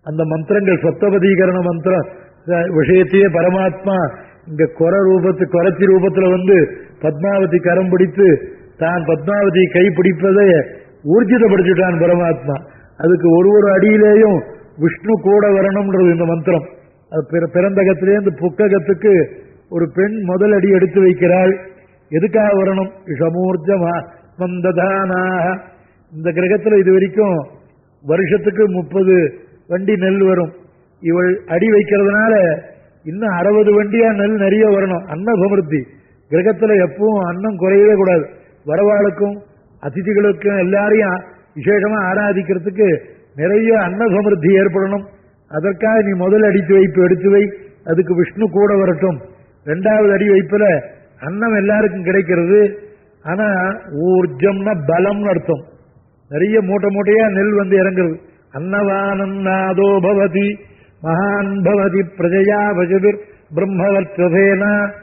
அந்த மந்திரங்கள் சப்தபதீகரண மந்திரம் அஹ், விஷயத்தையே பரமாத்மா இங்க குற ரூபத்து குறைச்சி ரூபத்துல வந்து பத்மாவதி கரம் பிடித்து தான் பத்மாவதி கை பிடிப்பதை ஊர்ஜிதப்படுத்திட்டான் பரமாத்மா அதுக்கு ஒரு ஒரு அடியிலேயும் விஷ்ணு கூட வரணும்ன்றது இந்த மந்திரம் அது பிற- பிறந்தகத்திலேருந்து புக்ககத்துக்கு ஒரு பெண் முதல் அடி எடுத்து வைக்கிறாள் எதுக்காக வரணும் விஷமூர்ஜமா மந்ததானாக இந்த கிரகத்துல இது வரைக்கும் வருஷத்துக்கு முப்பது வண்டி நெல் வரும் இவள் அடி வைக்கிறதுனால இன்னும் அறுபது வண்டியா நெல் நிறைய வரணும் அன்ன சமிருத்தி கிரகத்துல எப்பவும் அன்னம் குறையவே கூடாது வரவாளுக்கும் அதிதிகளுக்கும் எல்லாரையும் விசேஷமா ஆராதிக்கிறதுக்கு நிறைய அன்ன சமிருத்தி ஏற்படணும் அதற்காக நீ முதல் அடித்து வைப்பு எடுத்து வை அதுக்கு விஷ்ணு கூட வரட்டும் ரெண்டாவது அடி வைப்புல அன்னம் எல்லாருக்கும் கிடைக்கிறது ஆனா ஊர்ஜம்னா பலம்னு அர்த்தம் நிறைய மூட்டை மூட்டையா நெல் வந்து இறங்குறது அன்னவானன்னாதோ பவதி மகான் பவதி பிரஜயா பசுபிர் பிரம்மவர்த்ததேன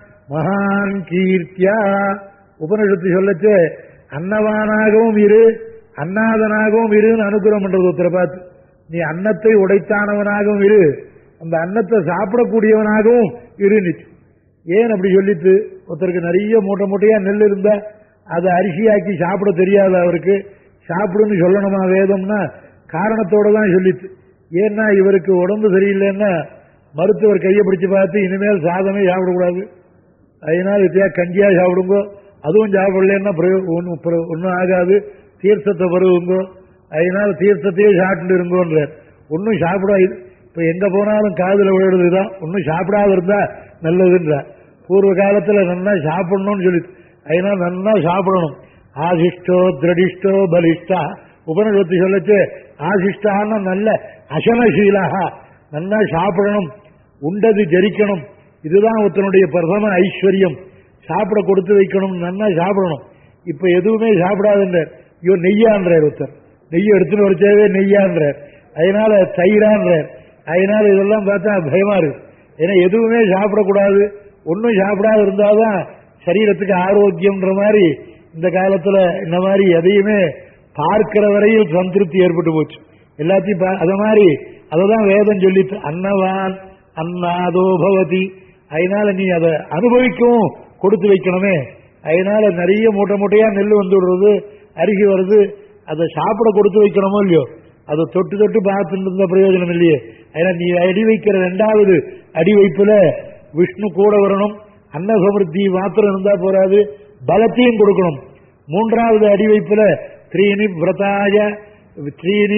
மகான் கீர்த்தியா உபனிஷத்து சொல்லச்சு அன்னவானாகவும் இரு அன்னாதனாகவும் இருன்னு அனுகிரகம் பண்றது ஒருத்தரை பார்த்து நீ அன்னத்தை உடைத்தானவனாகவும் இரு அந்த அன்னத்தை சாப்பிடக்கூடியவனாகவும் இரு நிச்சு ஏன் அப்படி சொல்லிட்டு ஒருத்தருக்கு நிறைய மூட்டை மூட்டையா நெல் இருந்தா அதை அரிசியாக்கி சாப்பிட தெரியாது அவருக்கு சாப்பிடுன்னு சொல்லணுமா வேதம்னா காரணத்தோட தான் சொல்லிட்டு ஏன்னா இவருக்கு உடம்பு சரியில்லைன்னா மருத்துவர் கையை பிடிச்சு பார்த்து இனிமேல் சாதமே சாப்பிடக்கூடாது அதனால வித்தியா கஞ்சியா சாப்பிடுங்கோ அதுவும் சாப்பிடலன்னா ஒன்றும் ஆகாது தீர்த்தத்தை பருவுங்கோ அதனால தீர்த்தத்தையே சாப்பிட்டு இருங்கோன்றார் ஒன்றும் சாப்பிட இப்ப எங்க போனாலும் காதுல விழுறதுதான் ஒன்றும் சாப்பிடாத இருந்தா நல்லதுன்றார் பூர்வ காலத்துல நல்லா சாப்பிடணும்னு சொல்லி அதனால நல்லா சாப்பிடணும் ஆசிஷ்டோ திரடிஷ்டோ பலிஷ்டா உபனிஷத்து சொல்லச்சு ஆசிஷ்டான நல்ல அசனசீலாக நல்லா சாப்பிடணும் உண்டது ஜரிக்கணும் இதுதான் ஒருத்தனுடைய பிரதம ஐஸ்வர்யம் சாப்பிட கொடுத்து வைக்கணும் நல்லா சாப்பிடணும் இப்ப எதுவுமே சாப்பிடாதுன்ற ஐயோ நெய்யான்றார் ஒருத்தர் நெய் எடுத்துன்னு வச்சவே நெய்யான்றார் அதனால தயிரான்றார் அதனால இதெல்லாம் பார்த்தா பயமா இருக்கு ஏன்னா எதுவுமே சாப்பிடக்கூடாது ஒன்றும் சாப்பிடாத இருந்தாதான் சரீரத்துக்கு ஆரோக்கியம்ன்ற மாதிரி இந்த காலத்துல இந்த மாதிரி எதையுமே பார்க்கிற வரையில் சந்திருப்தி ஏற்பட்டு போச்சு எல்லாத்தையும் பா- அத மாதிரி அததான் வேதம் சொல்லிட்டு அன்னவான் அன்னாதோ பவதி அதனால நீ அதை அனுபவிக்கவும் கொடுத்து வைக்கணுமே அதனால நிறைய மூட்டை மூட்டையா நெல் வந்து விடுறது அருகி வருது அதை சாப்பிட கொடுத்து வைக்கணுமோ இல்லையோ அதை தொட்டு தொட்டு பார்த்துட்டு இருந்த பிரயோஜனம் இல்லையே ஏன்னா நீ அடி வைக்கிற ரெண்டாவது அடி வைப்புல விஷ்ணு கூட வரணும் அன்ன சமிருத்தி மாத்திரம் இருந்தா போராது பலத்தையும் கொடுக்கணும் மூன்றாவது அடி வைப்புல த்ரீனி விரதாய த்ரீனி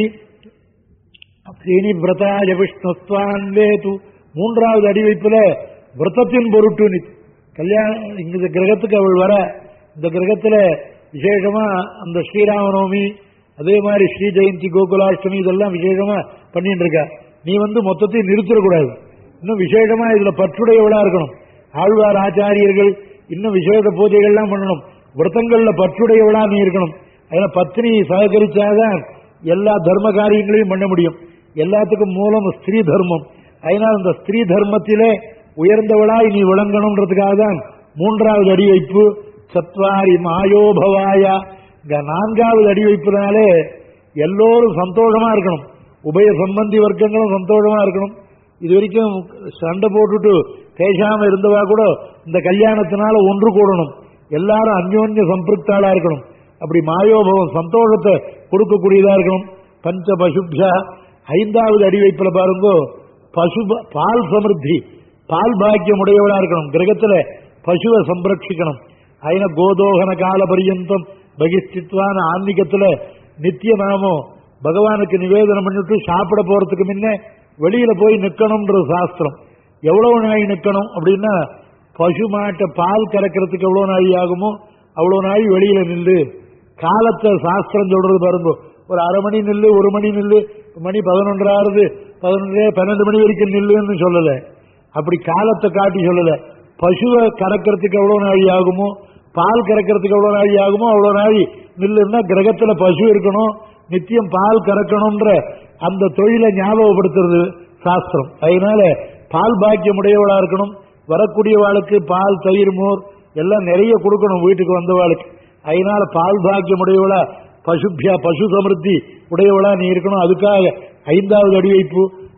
ஸ்ரீனி விரதாய விஷ்ணுஸ்வான் வேது மூன்றாவது அடி வைப்புல விரதத்தின் பொருட்டு நி- கல்யாணம் இந்த கிரகத்துக்கு அவள் வர இந்த கிரகத்துல விசேஷமா அந்த ஸ்ரீராமநவமி அதே மாதிரி ஸ்ரீ ஜெயந்தி கோகுலாஷ்டமி இதெல்லாம் விசேஷமா பண்ணிட்டு இருக்கா நீ வந்து மொத்தத்தையும் நிறுத்திடக்கூடாது இன்னும் விசேஷமா இதுல பற்றுடையவளா இருக்கணும் ஆழ்வார் ஆச்சாரியர்கள் இன்னும் விசேஷ பூஜைகள்லாம் பண்ணணும் விரதங்கள்ல பற்றுடையவளா நீ இருக்கணும் அதனால பத்னி சககரிச்சாதான் எல்லா தர்ம காரியங்களையும் பண்ண முடியும் எல்லாத்துக்கும் மூலம் ஸ்திரீ தர்மம் அதனால் இந்த ஸ்திரீ தர்மத்திலே உயர்ந்தவளாய் நீ விளங்கணும்ன்றதுக்காக தான் மூன்றாவது அடி வைப்பு சத்வாரி மாயோபவாயா இங்க நான்காவது அடி வைப்புனாலே எல்லோரும் சந்தோஷமா இருக்கணும் உபய சம்பந்தி வர்க்கங்களும் சந்தோஷமா இருக்கணும் இது வரைக்கும் சண்டை போட்டுட்டு பேசாம இருந்தவா கூட இந்த கல்யாணத்தினால ஒன்று கூடணும் எல்லாரும் அந்யோன்ய சம்பிருக்தாளா இருக்கணும் அப்படி மாயோபவம் சந்தோஷத்தை கொடுக்கக்கூடியதா இருக்கணும் பஞ்ச பசுப்யா ஐந்தாவது அடி வைப்புல பாருங்க பசு பால் சமிருத்தி பால் பாக்கியம் உடையவளா இருக்கணும் கிரகத்துல பசுவை சம்ரட்சிக்கணும் அயன கோதோகன கால பரியந்தம் பகிஷ்டித்வான ஆன்மீகத்துல நித்திய நாமம் பகவானுக்கு நிவேதனம் பண்ணிட்டு சாப்பிட போறதுக்கு முன்ன வெளியில போய் நிக்கணும்ன்றது சாஸ்திரம் எவ்வளவு நாள் நிக்கணும் அப்படின்னா பசு மாட்டை பால் கறக்கிறதுக்கு எவ்வளவு நாழி ஆகுமோ அவ்வளவு நாள் வெளியில நில்லு காலத்தை சாஸ்திரம் சொல்றது பாருங்க ஒரு அரை மணி நில்லு ஒரு மணி நில்லு மணி பதினொன்றாவது பதினொன்று பன்னெண்டு மணி வரைக்கும் நில்லுன்னு சொல்லல அப்படி காலத்தை காட்டி சொல்லல பசுவை கறக்கிறதுக்கு எவ்வளவு நாழி ஆகுமோ பால் கறக்கிறதுக்கு எவ்வளவு நாழி ஆகுமோ அவ்வளவு நாழி நில்லுன்னா கிரகத்துல பசு இருக்கணும் நித்தியம் பால் கறக்கணும்ன்ற அந்த தொழிலை ஞாபகப்படுத்துறது சாஸ்திரம் அதனால பால் பாக்கியம் உடையவளா இருக்கணும் வரக்கூடியவாளுக்கு பால் தயிர் மோர் எல்லாம் நிறைய கொடுக்கணும் வீட்டுக்கு வந்தவாளுக்கு அதனால பால் பாக்கியம் உடையவளா பசுபியா பசு சமிருத்தி உடையவளா நீ இருக்கணும் அதுக்காக ஐந்தாவது அடி வைப்பு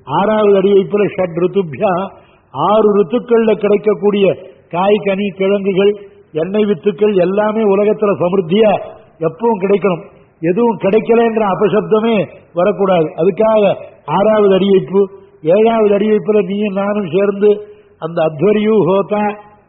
ஆறாவது அடி வைப்புல ஷட் ருத்துபியா ஆறு ருத்துக்கள்ல கிடைக்கக்கூடிய காய் கனி கிழங்குகள் எண்ணெய் வித்துக்கள் எல்லாமே உலகத்துல சமிருத்தியா எப்பவும் கிடைக்கணும் எதுவும் கிடைக்கலன்ற அபசப்தமே வரக்கூடாது அதுக்காக ஆறாவது அடி வைப்பு ஏழாவது அடி வைப்புல நீயும் நானும் சேர்ந்து அந்த அத்வரியு ஹோதா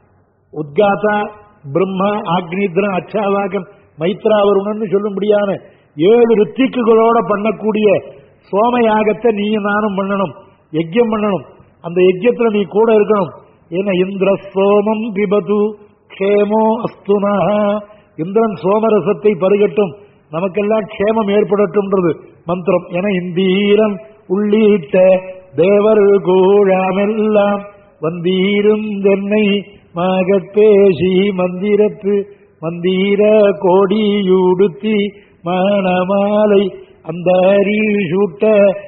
உத்காதா பிரம்மா ஆக்னித்ரன் அச்சாவாகன் மைத்ராவருணன் சொல்லும்படியான ஏழு ரித்திக்குகளோட பண்ணக்கூடிய சோம யாகத்தை நீயும் நானும் பண்ணணும் யஜ்யம் பண்ணணும் அந்த யஜ்யத்துல நீ கூட இருக்கணும் ஏன்னா இந்திர சோமம் பிபது க்ஷேமோ அஸ்துனா இந்திரன் சோமரசத்தை பருகட்டும் நமக்கெல்லாம் க்ஷேமம் ஏற்படட்டும்ன்றது மந்திரம் என இந்தீரன் உள்ளிட்ட தேவர் கூழாமெல்லாம் வந்தீருந்தென்னை மகப்பேசி மந்திரத்து மந்திர கோடியுடுத்தி மணமாலை அந்த சூட்ட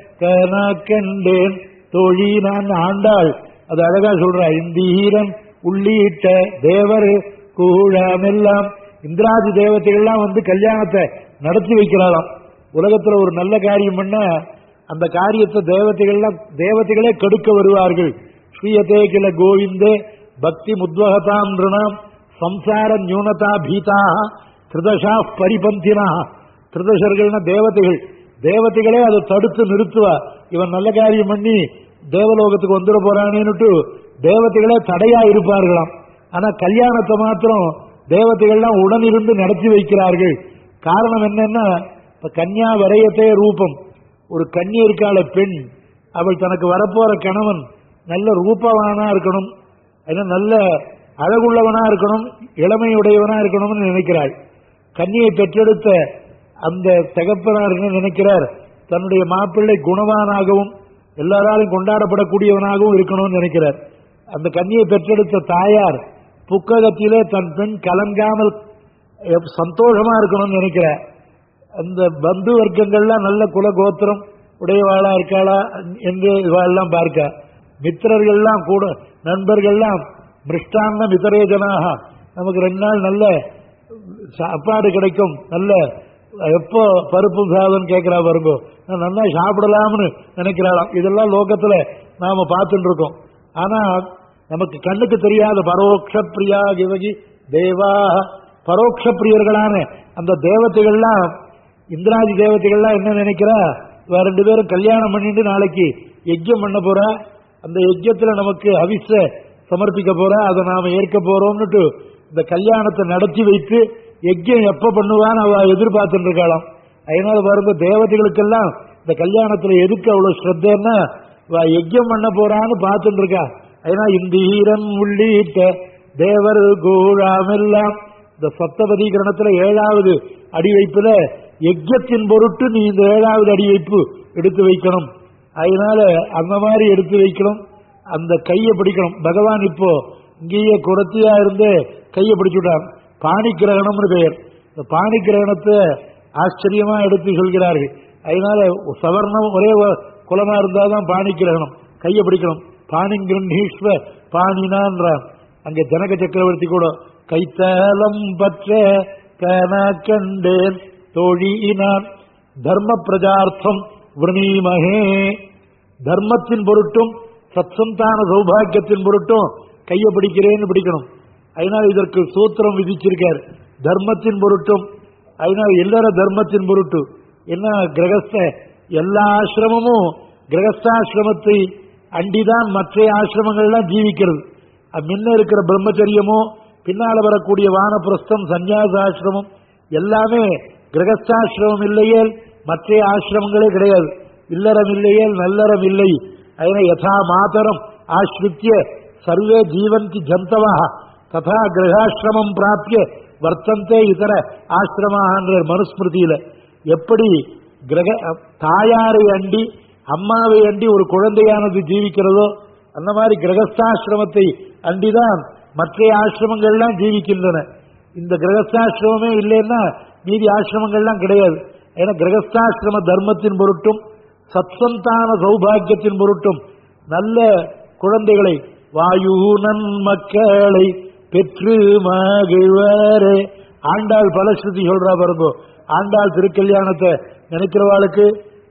கனாக்கண்டேன் தோழி நான் ஆண்டாள் அது அழகா சொல்ற இந்தீரன் உள்ளிட்ட தேவர் கூழாமெல்லாம் இந்திராதி தேவதைகள்லாம் வந்து கல்யாணத்தை நடத்தி வைக்கிறாளாம் உலகத்துல ஒரு நல்ல காரியம் பண்ணா அந்த காரியத்தை தேவதைகள்லாம் தேவதைகளே கெடுக்க வருவார்கள் ஸ்ரீயதே கில கோவிந்தே பக்தி முத்வகதாம் நிருணாம் சம்சார நியூனதா பீதா திருதசா பரிபந்தினா திருதசர்கள்னா தேவதைகள் தேவதைகளே அதை தடுத்து நிறுத்துவா இவன் நல்ல காரியம் பண்ணி தேவலோகத்துக்கு வந்துட போறானேன்னுட்டு தேவதைகளே தடையா இருப்பார்களாம் ஆனா கல்யாணத்தை மாத்திரம் தேவதைகள்லாம் உடனிருந்து நடத்தி வைக்கிறார்கள் காரணம் என்னன்னா இப்ப கன்யா வரையத்தே ரூபம் ஒரு கன்னி இருக்காள பெண் அவள் தனக்கு வரப்போற கணவன் நல்ல ரூபவானா இருக்கணும் ஏன்னா நல்ல அழகுள்ளவனா இருக்கணும் இளமையுடையவனா இருக்கணும்னு நினைக்கிறாள் கன்னியை பெற்றெடுத்த அந்த தகப்பனார் என்ன நினைக்கிறார் தன்னுடைய மாப்பிள்ளை குணவானாகவும் எல்லாராலும் கொண்டாடப்படக்கூடியவனாகவும் இருக்கணும்னு நினைக்கிறார் அந்த கன்னியை பெற்றெடுத்த தாயார் புக்ககத்திலே தன் பெண் கலங்காமல் எப்- சந்தோஷமா இருக்கணும்னு நினைக்கிறார் அந்த பந்து வர்க்கங்கள்லாம் நல்ல குல கோத்திரம் உடையவாளா இருக்காளா என்று இவாளெல்லாம் பார்க்க மித்திரர்கள்லாம் கூட நண்பர்கள்லாம் மிருஷ்டாந்த மிதரேஜனாக நமக்கு ரெண்டு நாள் நல்ல சாப்பாடு கிடைக்கும் நல்ல எப்போ பருப்பு சாதம் கேட்கிறா பாருங்க நான் நல்லா சாப்பிடலாம்னு நினைக்கிறாளாம் இதெல்லாம் லோகத்துல நாம பார்த்துட்டு இருக்கோம் ஆனா நமக்கு கண்ணுக்கு தெரியாத பரோட்ச பிரியா கிவகி தேவா பரோட்ச பிரியர்களான அந்த தேவதைகள்லாம் இந்திராதி தேவதைகள்லாம் என்ன நினைக்கிறா இவ ரெண்டு பேரும் கல்யாணம் பண்ணிட்டு நாளைக்கு யஜ்யம் பண்ண போறா அந்த யஜ்யத்துல நமக்கு அவிச சமர்ப்பிக்க போறா அதை நாம ஏற்க போறோம்னுட்டு இந்த கல்யாணத்தை நடத்தி வைத்து யஜ்யம் எப்ப பண்ணுவான்னு அவ எதிர்பார்த்துட்டு இருக்காளாம் அதனால பாருங்க தேவதைகளுக்கெல்லாம் இந்த கல்யாணத்துல எதுக்கு அவ்வளவு ஸ்ரத்தைன்னா இவ யஜ்யம் பண்ண போறான்னு பார்த்துட்டு இருக்கா அதனால இந்த ஈரன் உள்ளிட்ட தேவர் கூழாமெல்லாம் இந்த சப்தபதீகரணத்துல ஏழாவது அடி வைப்புல யஜ்யத்தின் பொருட்டு நீ இந்த ஏழாவது அடி வைப்பு எடுத்து வைக்கணும் அதனால அந்த மாதிரி எடுத்து வைக்கணும் அந்த கையை பிடிக்கணும் பகவான் இப்போ இங்கேயே குரத்தியா இருந்து கையை பிடிச்சுட்டான் பாணி கிரகணம்னு பெயர் இந்த பாணி கிரகணத்தை ஆச்சரியமா எடுத்து சொல்கிறார்கள் அதனால சவர்ணம் ஒரே ஒ- குலமா இருந்தாதான் பாணி கிரகணம் கையை பிடிக்கணும் பாணி கிரண்டீஸ்வ பாணினான்றான் அங்க ஜனக சக்கரவர்த்தி கூட கைத்தலம் பற்ற கன கண்டேன் தோழியினான் தர்ம பிரஜார்த்தம் விரணீமகே தர்மத்தின் பொருட்டும் சத்சந்தான சௌபாகியத்தின் பொருட்டும் கையை பிடிக்கிறேன்னு பிடிக்கணும் அதனால இதற்கு சூத்திரம் விதிச்சிருக்கார் தர்மத்தின் பொருட்டும் அதனால எல்லார தர்மத்தின் பொருட்டு என்ன கிரகஸ்த எல்லா ஆசிரமமும் கிரகஸ்தாசிரமத்தை அண்டிதான் மற்ற ஆசிரமங்கள்லாம் ஜீவிக்கிறது அது முன்ன இருக்கிற பிரம்மச்சரியமோ பின்னால வரக்கூடிய வானப்பிரஸ்தம் சந்நியாசாசிரமம் எல்லாமே கிரகஸ்தாசிரமம் இல்லையே மற்ற ஆசிரமங்களே கிடையாது இல்லறம் இல்லையே நல்லறம் இல்லை அதனை யதா மாதரம் ஆசிரித்திய சர்வே ஜீவந்தி ஜந்தவா ததா கிரகாசிரமம் பிராப்பிய வர்த்தந்தே இதர ஆசிரமான்ற மனுஸ்மிருதியில எப்படி கிரக தாயாரை அண்டி அம்மாவை அண்டி ஒரு குழந்தையானது ஜீவிக்கிறதோ அந்த மாதிரி கிரகஸ்தாசிரமத்தை அண்டிதான் மற்ற ஆசிரமங்கள்லாம் ஜீவிக்கின்றன இந்த கிரகஸ்தாசிரமமே இல்லைன்னா மீதி ஆசிரமங்கள்லாம் கிடையாது ஏன்னா கிரகஸ்தாசிரம தர்மத்தின் பொருட்டும் சத்சந்தான சௌபாகியத்தின் பொருட்டும் நல்ல குழந்தைகளை வாயுனன் மக்களை பெற்று மகிழ்வாரே ஆண்டாள் பலஸ்ருதி சொல்றா பாருங்க ஆண்டாள் திருக்கல்யாணத்தை நினைக்கிறவாளுக்கு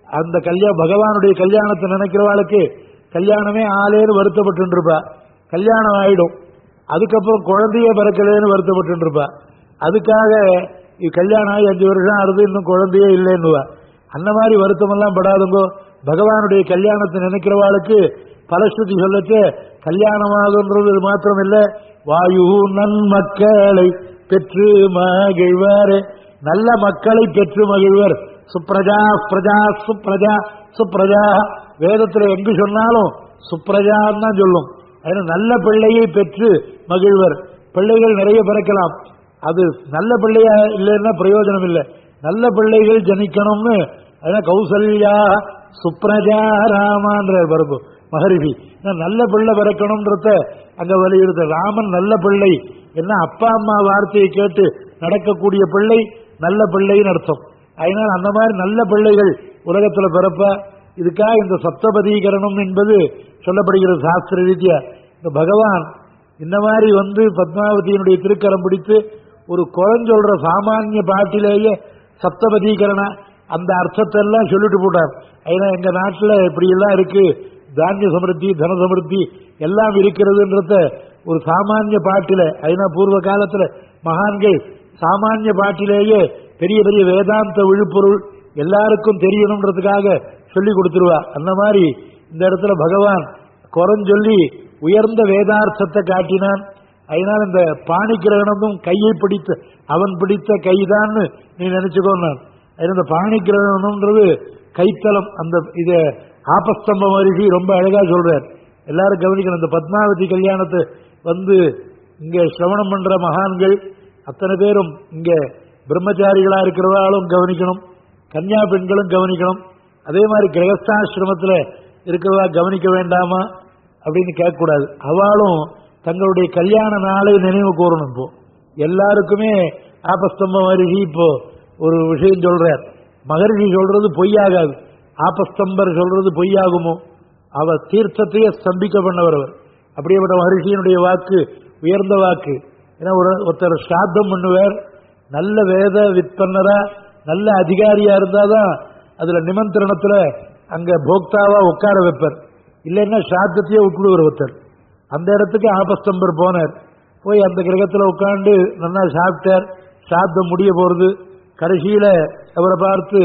அந்த கல்யாண பகவானுடைய கல்யாணத்தை நினைக்கிறவாளுக்கு கல்யாணமே ஆளேன்னு வருத்தப்பட்டு இருப்பா கல்யாணம் ஆயிடும் அதுக்கப்புறம் குழந்தைய பிறக்கலேன்னு வருத்தப்பட்டு இருப்பா அதுக்காக இ- கல்யாணம் ஆகி அஞ்சு வருஷம் ஆறுது இன்னும் குழந்தையே இல்லைன்னுவா அந்த மாதிரி வருத்தமெல்லாம் படாதுங்கோ பகவானுடைய கல்யாணத்தை நினைக்கிறவாளுக்கு பலஸ்ருதி சொல்லச்சு கல்யாணமாகுன்றது மாத்திரம் இல்ல வாயு நன்மக்களை பெற்று மகிழ்வாரே நல்ல மக்களை பெற்று மகிழ்வர் சுப்ரஜா பிரஜா சுப்ரஜா சுப்ரஜா வேதத்துல எங்கு சொன்னாலும் சுப்ரஜான்னு தான் சொல்லும் அதனால நல்ல பிள்ளையை பெற்று மகிழ்வர் பிள்ளைகள் நிறைய பிறக்கலாம் அது நல்ல பிள்ளையா இல்லைன்னா பிரயோஜனம் இல்லை நல்ல பிள்ளைகள் ஜனிக்கணும்னு அதனால கௌசல்யா சுப்ரஜா ராமான்றார் பரப்பு மகரிஷி ஏன்னா நல்ல பிள்ளை பிறக்கணும்ன்றத அங்க வலியுறுத்த ராமன் நல்ல பிள்ளை என்ன அப்பா அம்மா வார்த்தையை கேட்டு நடக்கக்கூடிய பிள்ளை நல்ல பிள்ளைன்னு அர்த்தம் அதனால அந்த மாதிரி நல்ல பிள்ளைகள் உலகத்துல பிறப்ப இதுக்காக இந்த சப்தபதீகரணம் என்பது சொல்லப்படுகிறது சாஸ்திர ரீதியா இந்த பகவான் இந்த மாதிரி வந்து பத்மாவதியினுடைய திருக்கரம் பிடித்து ஒரு குழஞ்சொல்ற சாமானிய பாட்டிலேயே சப்தபதீகரண அந்த அர்த்தத்தை எல்லாம் சொல்லிட்டு போட்டார் ஏன்னா எங்க நாட்டுல இப்படி எல்லாம் இருக்கு தானிய சமிருத்தி தன சமிருத்தி எல்லாம் இருக்கிறதுன்றத ஒரு சாமானிய பாட்டில ஐநா பூர்வ காலத்துல மகான்கள் சாமானிய பாட்டிலேயே பெரிய பெரிய வேதாந்த விழுப்பொருள் எல்லாருக்கும் தெரியணுன்றதுக்காக சொல்லி கொடுத்துருவா அந்த மாதிரி இந்த இடத்துல பகவான் குறஞ்சொல்லி உயர்ந்த வேதார்த்தத்தை காட்டினான் அதனால இந்த பாணி கிரகணமும் கையை பிடித்த அவன் பிடித்த கைதான்னு நீ நினைச்சுக்கோ நான் அதனால இந்த பாணி கிரகணம்ன்றது கைத்தலம் அந்த இத ஆபஸ்தம்ப மருகி ரொம்ப அழகா சொல்றார் எல்லாரும் கவனிக்கணும் இந்த பத்மாவதி கல்யாணத்தை வந்து இங்க சிரவணம் பண்ற மகான்கள் அத்தனை பேரும் இங்க பிரம்மச்சாரிகளா இருக்கிறவாளும் கவனிக்கணும் கன்னியா பெண்களும் கவனிக்கணும் அதே மாதிரி கிரகஸ்தாசிரமத்துல இருக்கிறவா கவனிக்க வேண்டாமா அப்படின்னு கேட்கக்கூடாது அவளும் தங்களுடைய கல்யாண நாளை நினைவு கூறணும் இப்போ எல்லாருக்குமே ஆபஸ்தம்பம் அருகி இப்போ ஒரு விஷயம் சொல்றார் மகரிஷி சொல்றது பொய்யாகாது ஆபஸ்தம்பர் சொல்றது பொய்யாகுமோ அவர் தீர்த்தத்தையே ஸ்தம்பிக்க பண்ணவர் அவர் அப்படியேப்பட்ட மகரிஷியினுடைய வாக்கு உயர்ந்த வாக்கு ஏன்னா ஒரு ஒருத்தர் ஸ்ராத்தம் பண்ணுவார் நல்ல வேத விற்பனரா நல்ல அதிகாரியா இருந்தாதான் அதுல நிமந்திரணத்துல அங்க போக்தாவா உட்கார வைப்பார் இல்லைன்னா ஸ்ராத்தத்தையே விட்டுடுவார் ஒருத்தர் அந்த இடத்துக்கு ஆபஸ்தம்பர் போனார் போய் அந்த கிரகத்துல உட்கார்ந்து நல்லா சாப்பிட்டார் சாத்தம் முடிய போறது கடைசியில அவரை பார்த்து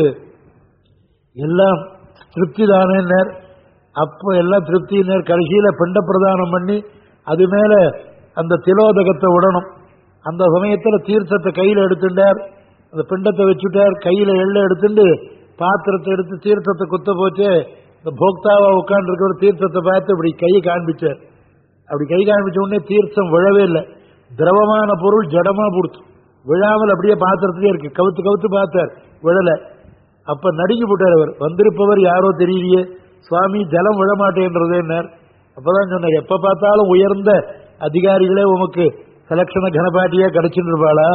எல்லாம் திருப்தி தானேன்னார் அப்போ எல்லாம் திருப்தினர் கடைசியில பிண்ட பிரதானம் பண்ணி அது மேல அந்த திலோதகத்தை விடணும் அந்த சமயத்துல தீர்த்தத்தை கையில எடுத்துட்டார் அந்த பிண்டத்தை வச்சுட்டார் கையில எள்ள எடுத்துட்டு பாத்திரத்தை எடுத்து தீர்த்தத்தை குத்த போச்சு இந்த போக்தாவா உட்கார்ந்து இருக்கிற தீர்த்தத்தை பார்த்து இப்படி கையை காண்பிச்சார் அப்படி கை காண்பிச்ச உடனே தீர்த்தம் விழவே இல்லை திரவமான பொருள் ஜடமா கொடுத்து விழாமல் அப்படியே பாத்திரத்திலே இருக்கு கவுத்து கவுத்து பார்த்தார் விழல அப்ப நடுங்கி போட்டார் அவர் வந்திருப்பவர் யாரோ தெரியலையே சுவாமி ஜலம் விழமாட்டேன்றதேன்னார் அப்பதான் சொன்னார் எப்ப பார்த்தாலும் உயர்ந்த அதிகாரிகளே உமக்கு செலக்ஷன கனபாட்டியா கிடைச்சிட்டு இருப்பாளா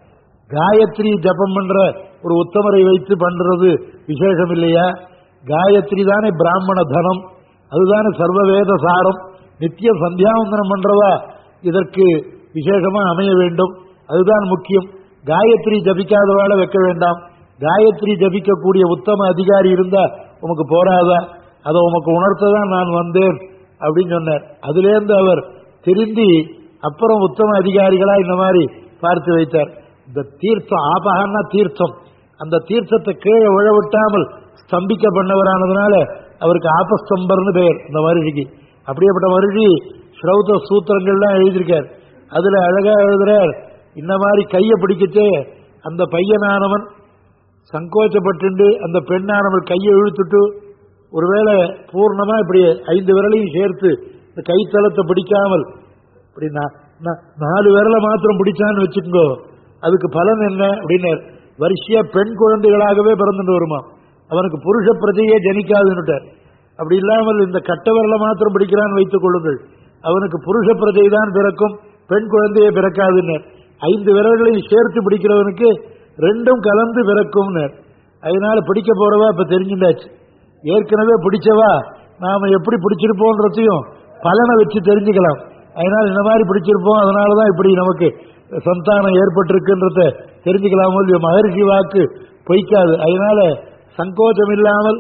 காயத்ரி ஜபம் பண்ற ஒரு உத்தமரை வைத்து பண்றது விசேஷம் இல்லையா காயத்ரி தானே பிராமண தனம் அதுதானே சர்வவேத சாரம் நித்திய சந்தியாவந்தனம் பண்றவா இதற்கு விசேஷமா அமைய வேண்டும் அதுதான் முக்கியம் காயத்ரி ஜபிக்காதவாள வைக்க வேண்டாம் காயத்ரி ஜபிக்கக்கூடிய உத்தம அதிகாரி இருந்தா உமக்கு போராதா அதை உமக்கு உணர்த்ததான் நான் வந்தேன் அப்படின்னு சொன்னார் அதிலேருந்து அவர் திருந்தி அப்புறம் உத்தம அதிகாரிகளா இந்த மாதிரி பார்த்து வைத்தார் இந்த தீர்த்தம் ஆபகன்னா தீர்த்தம் அந்த தீர்த்தத்தை கீழே விழ விட்டாமல் ஸ்தம்பிக்க பண்ணவரானதுனால அவருக்கு ஆபஸ்தம்பர்னு பெயர் இந்த மருஷிக்கு அப்படியேப்பட்ட மருஷி ஸ்ரௌத சூத்திரங்கள்லாம் எழுதியிருக்கார் அதுல அழகா எழுதுறார் இந்த மாதிரி கையை பிடிக்கிட்டு அந்த பையனானவன் சங்கோச்சப்பட்டு அந்த பெண்ணானவள் கையை இழுத்துட்டு ஒருவேளை பூர்ணமா இப்படி ஐந்து விரலையும் சேர்த்து இந்த கைத்தளத்தை பிடிக்காமல் இப்படி நா- நா- நாலு விரலை மாத்திரம் பிடிச்சான்னு வச்சுக்கோ அதுக்கு பலன் என்ன அப்படின்னார் வரிசையா பெண் குழந்தைகளாகவே பிறந்துட்டு வருமா அவனுக்கு புருஷ பிரஜையே ஜனிக்காதுன்னுட்டார் அப்படி இல்லாமல் இந்த கட்ட விரலை மாத்திரம் பிடிக்கிறான்னு வைத்துக் கொள்ளுங்கள் அவனுக்கு புருஷ பிரஜை தான் பிறக்கும் பெண் குழந்தையே பிறக்காதுன்னர் ஐந்து விரல்களையும் சேர்த்து பிடிக்கிறவனுக்கு ரெண்டும் கலந்து பிறக்கும்னர் அதனால பிடிக்க போறவா இப்ப தெரிஞ்சுட்டாச்சு ஏற்கனவே பிடிச்சவா நாம எப்படி பிடிச்சிருப்போன்றதையும் பலனை வச்சு தெரிஞ்சுக்கலாம் அதனால இந்த மாதிரி பிடிச்சிருப்போம் அதனாலதான் இப்படி நமக்கு சந்தானம் ஏற்பட்டிருக்குன்றத தெரிஞ்சுக்கலாம் இல்லையோ மகரிஷி வாக்கு பொய்க்காது அதனால சங்கோச்சம் இல்லாமல்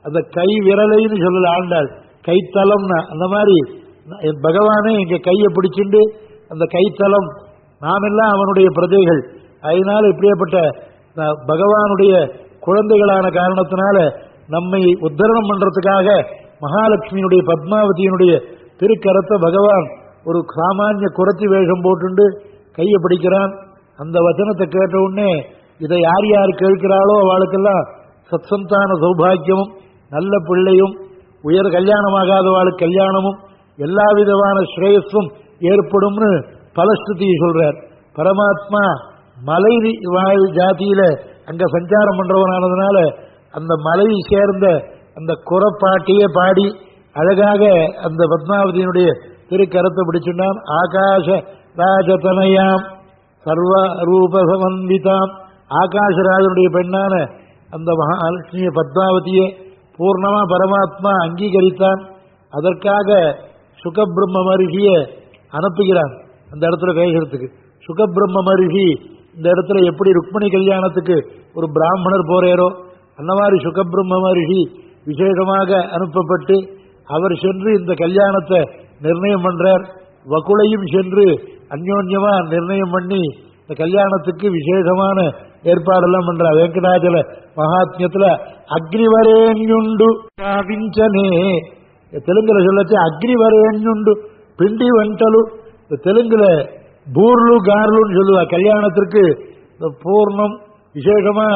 அந்த கை விரலைன்னு சொல்லல ஆண்டாள் கைத்தலம்னா அந்த மாதிரி என் பகவானே எங்க கையை பிடிச்சிண்டு அந்த கைத்தலம் நாமெல்லாம் அவனுடைய பிரஜைகள் அதனால இப்படியேப்பட்ட ந- பகவானுடைய குழந்தைகளான காரணத்தினால நம்மை உத்தரணம் பண்றதுக்காக மகாலட்சுமியினுடைய பத்மாவதியினுடைய திருக்கரத்தை பகவான் ஒரு சாமானிய குறைச்சி வேஷம் போட்டுண்டு கையை பிடிக்கிறான் அந்த வசனத்தை கேட்ட உடனே இதை யார் யார் கேட்கிறாளோ அவளுக்கெல்லாம் சத்சந்தான சௌபாக்கியமும் நல்ல பிள்ளையும் உயர் கல்யாணமாகாதவாளுக்கு கல்யாணமும் எல்லா விதமான ஸ்ரேயஸும் ஏற்படும்னு பலஸ்ருதி சொல்றார் பரமாத்மா மலை வாழ் ஜாதியில அங்க சஞ்சாரம் பண்றவனானதுனால அந்த மலை சேர்ந்த அந்த குறப்பாட்டியே பாடி அழகாக அந்த பத்மாவதியினுடைய திருக்கரத்தை பிடிச்சுட்டான் ஆகாஷ ராஜதனயாம் சர்வ ரூப சமன்விதாம் ஆகாஷராஜனுடைய பெண்ணான அந்த மகாலட்சுமிய பத்மாவதியை பூர்ணமா பரமாத்மா அங்கீகரித்தான் அதற்காக சுகபிரம்ம மருகியை அனுப்புகிறான் அந்த இடத்துல பேசுறதுக்கு சுகபிரம்ம மருகி இந்த இடத்துல எப்படி ருக்மணி கல்யாணத்துக்கு ஒரு பிராமணர் போறேரோ அந்த மாதிரி சுகபிரம்ம மருகி விசேஷமாக அனுப்பப்பட்டு அவர் சென்று இந்த கல்யாணத்தை நிர்ணயம் பண்றார் வகுளையும் சென்று அந்யோன்யமா நிர்ணயம் பண்ணி இந்த கல்யாணத்துக்கு விசேஷமான ஏற்பாடெல்லாம் பண்றார் வெங்கடாச்சல மகாத்மியத்துல அக்னிவரேண்யுண்டு காவிஞ்சனே தெலுங்குல சொல்லச்சு அக்னிவரேண்யுண்டு பிண்டி வெண்டலு இந்த தெலுங்குல பூர்லு கார்லுன்னு சொல்லுவா கல்யாணத்திற்கு இந்த பூர்ணம் விசேஷமா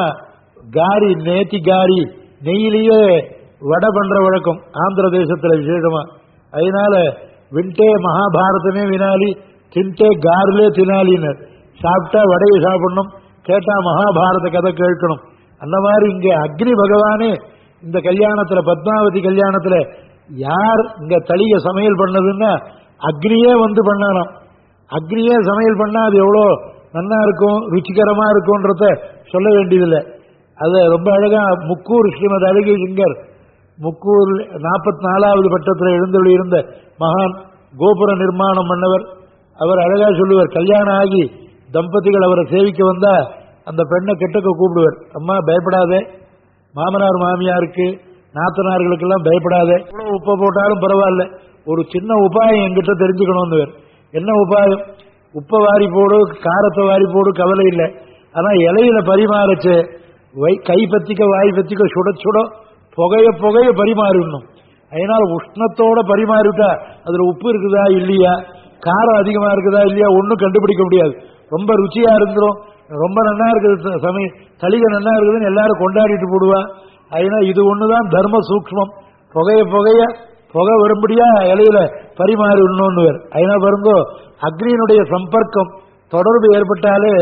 காரி நேத்தி காரி நெய்யிலேயே வடை பண்ற வழக்கம் ஆந்திர தேசத்துல விசேஷமா அதனால விண்டே மகாபாரதமே வினாலி தின்டே கார்லே தினாலின்னு சாப்பிட்டா வடையை சாப்பிடணும் கேட்டா மகாபாரத கதை கேட்கணும் அந்த மாதிரி இங்க அக்னி பகவானே இந்த கல்யாணத்துல பத்மாவதி கல்யாணத்துல யார் இங்க தளிய சமையல் பண்ணதுன்னா அக்னியே வந்து பண்ணலாம் அக்னியே சமையல் பண்ணா அது எவ்வளோ நல்லா இருக்கும் ருச்சிகரமா இருக்கும்ன்றத சொல்ல வேண்டியதில்லை அது ரொம்ப அழகா முக்கூர் ஸ்ரீமத் அழகி சிங்கர் முக்கூர் நாற்பத்தி நாலாவது பட்டத்தில் எழுந்தொழி இருந்த மகான் கோபுர நிர்மாணம் பண்ணவர் அவர் அழகா சொல்லுவார் கல்யாணம் ஆகி தம்பதிகள் அவரை சேவிக்க வந்தா அந்த பெண்ணை கெட்டக்க கூப்பிடுவார் அம்மா பயப்படாதே மாமனார் மாமியாருக்கு நாத்தனார்களுக்கெல்லாம் பயப்படாதே எவ்வளவு உப்பை போட்டாலும் பரவாயில்ல ஒரு சின்ன உபாயம் என்கிட்ட தெரிஞ்சுக்கணும்னு என்ன உபாயம் உப்பை வாரி போடு காரத்தை வாரி போடு கவலை இல்லை ஆனா இலையில பரிமாறச்சு வை கை பத்திக்க வாய் பத்திக்க சுட சுட புகைய புகைய பரிமாறிடணும் அதனால உஷ்ணத்தோட பரிமாறிவிட்டா அதுல உப்பு இருக்குதா இல்லையா காரம் அதிகமா இருக்குதா இல்லையா ஒன்றும் கண்டுபிடிக்க முடியாது ரொம்ப ருச்சியா இருந்துரும் ரொம்ப நல்லா இருக்குது சமய தளிகை நல்லா இருக்குதுன்னு எல்லாரும் கொண்டாடிட்டு போடுவா அதனால இது ஒண்ணுதான் தர்ம சூக்ஷ்மம் புகைய புகைய புகை வரும்படியா இலையில பரிமாறி விடணும்னு அதனால பாருங்க அக்னியினுடைய சம்பர்க்கம் தொடர்பு ஏற்பட்டாலே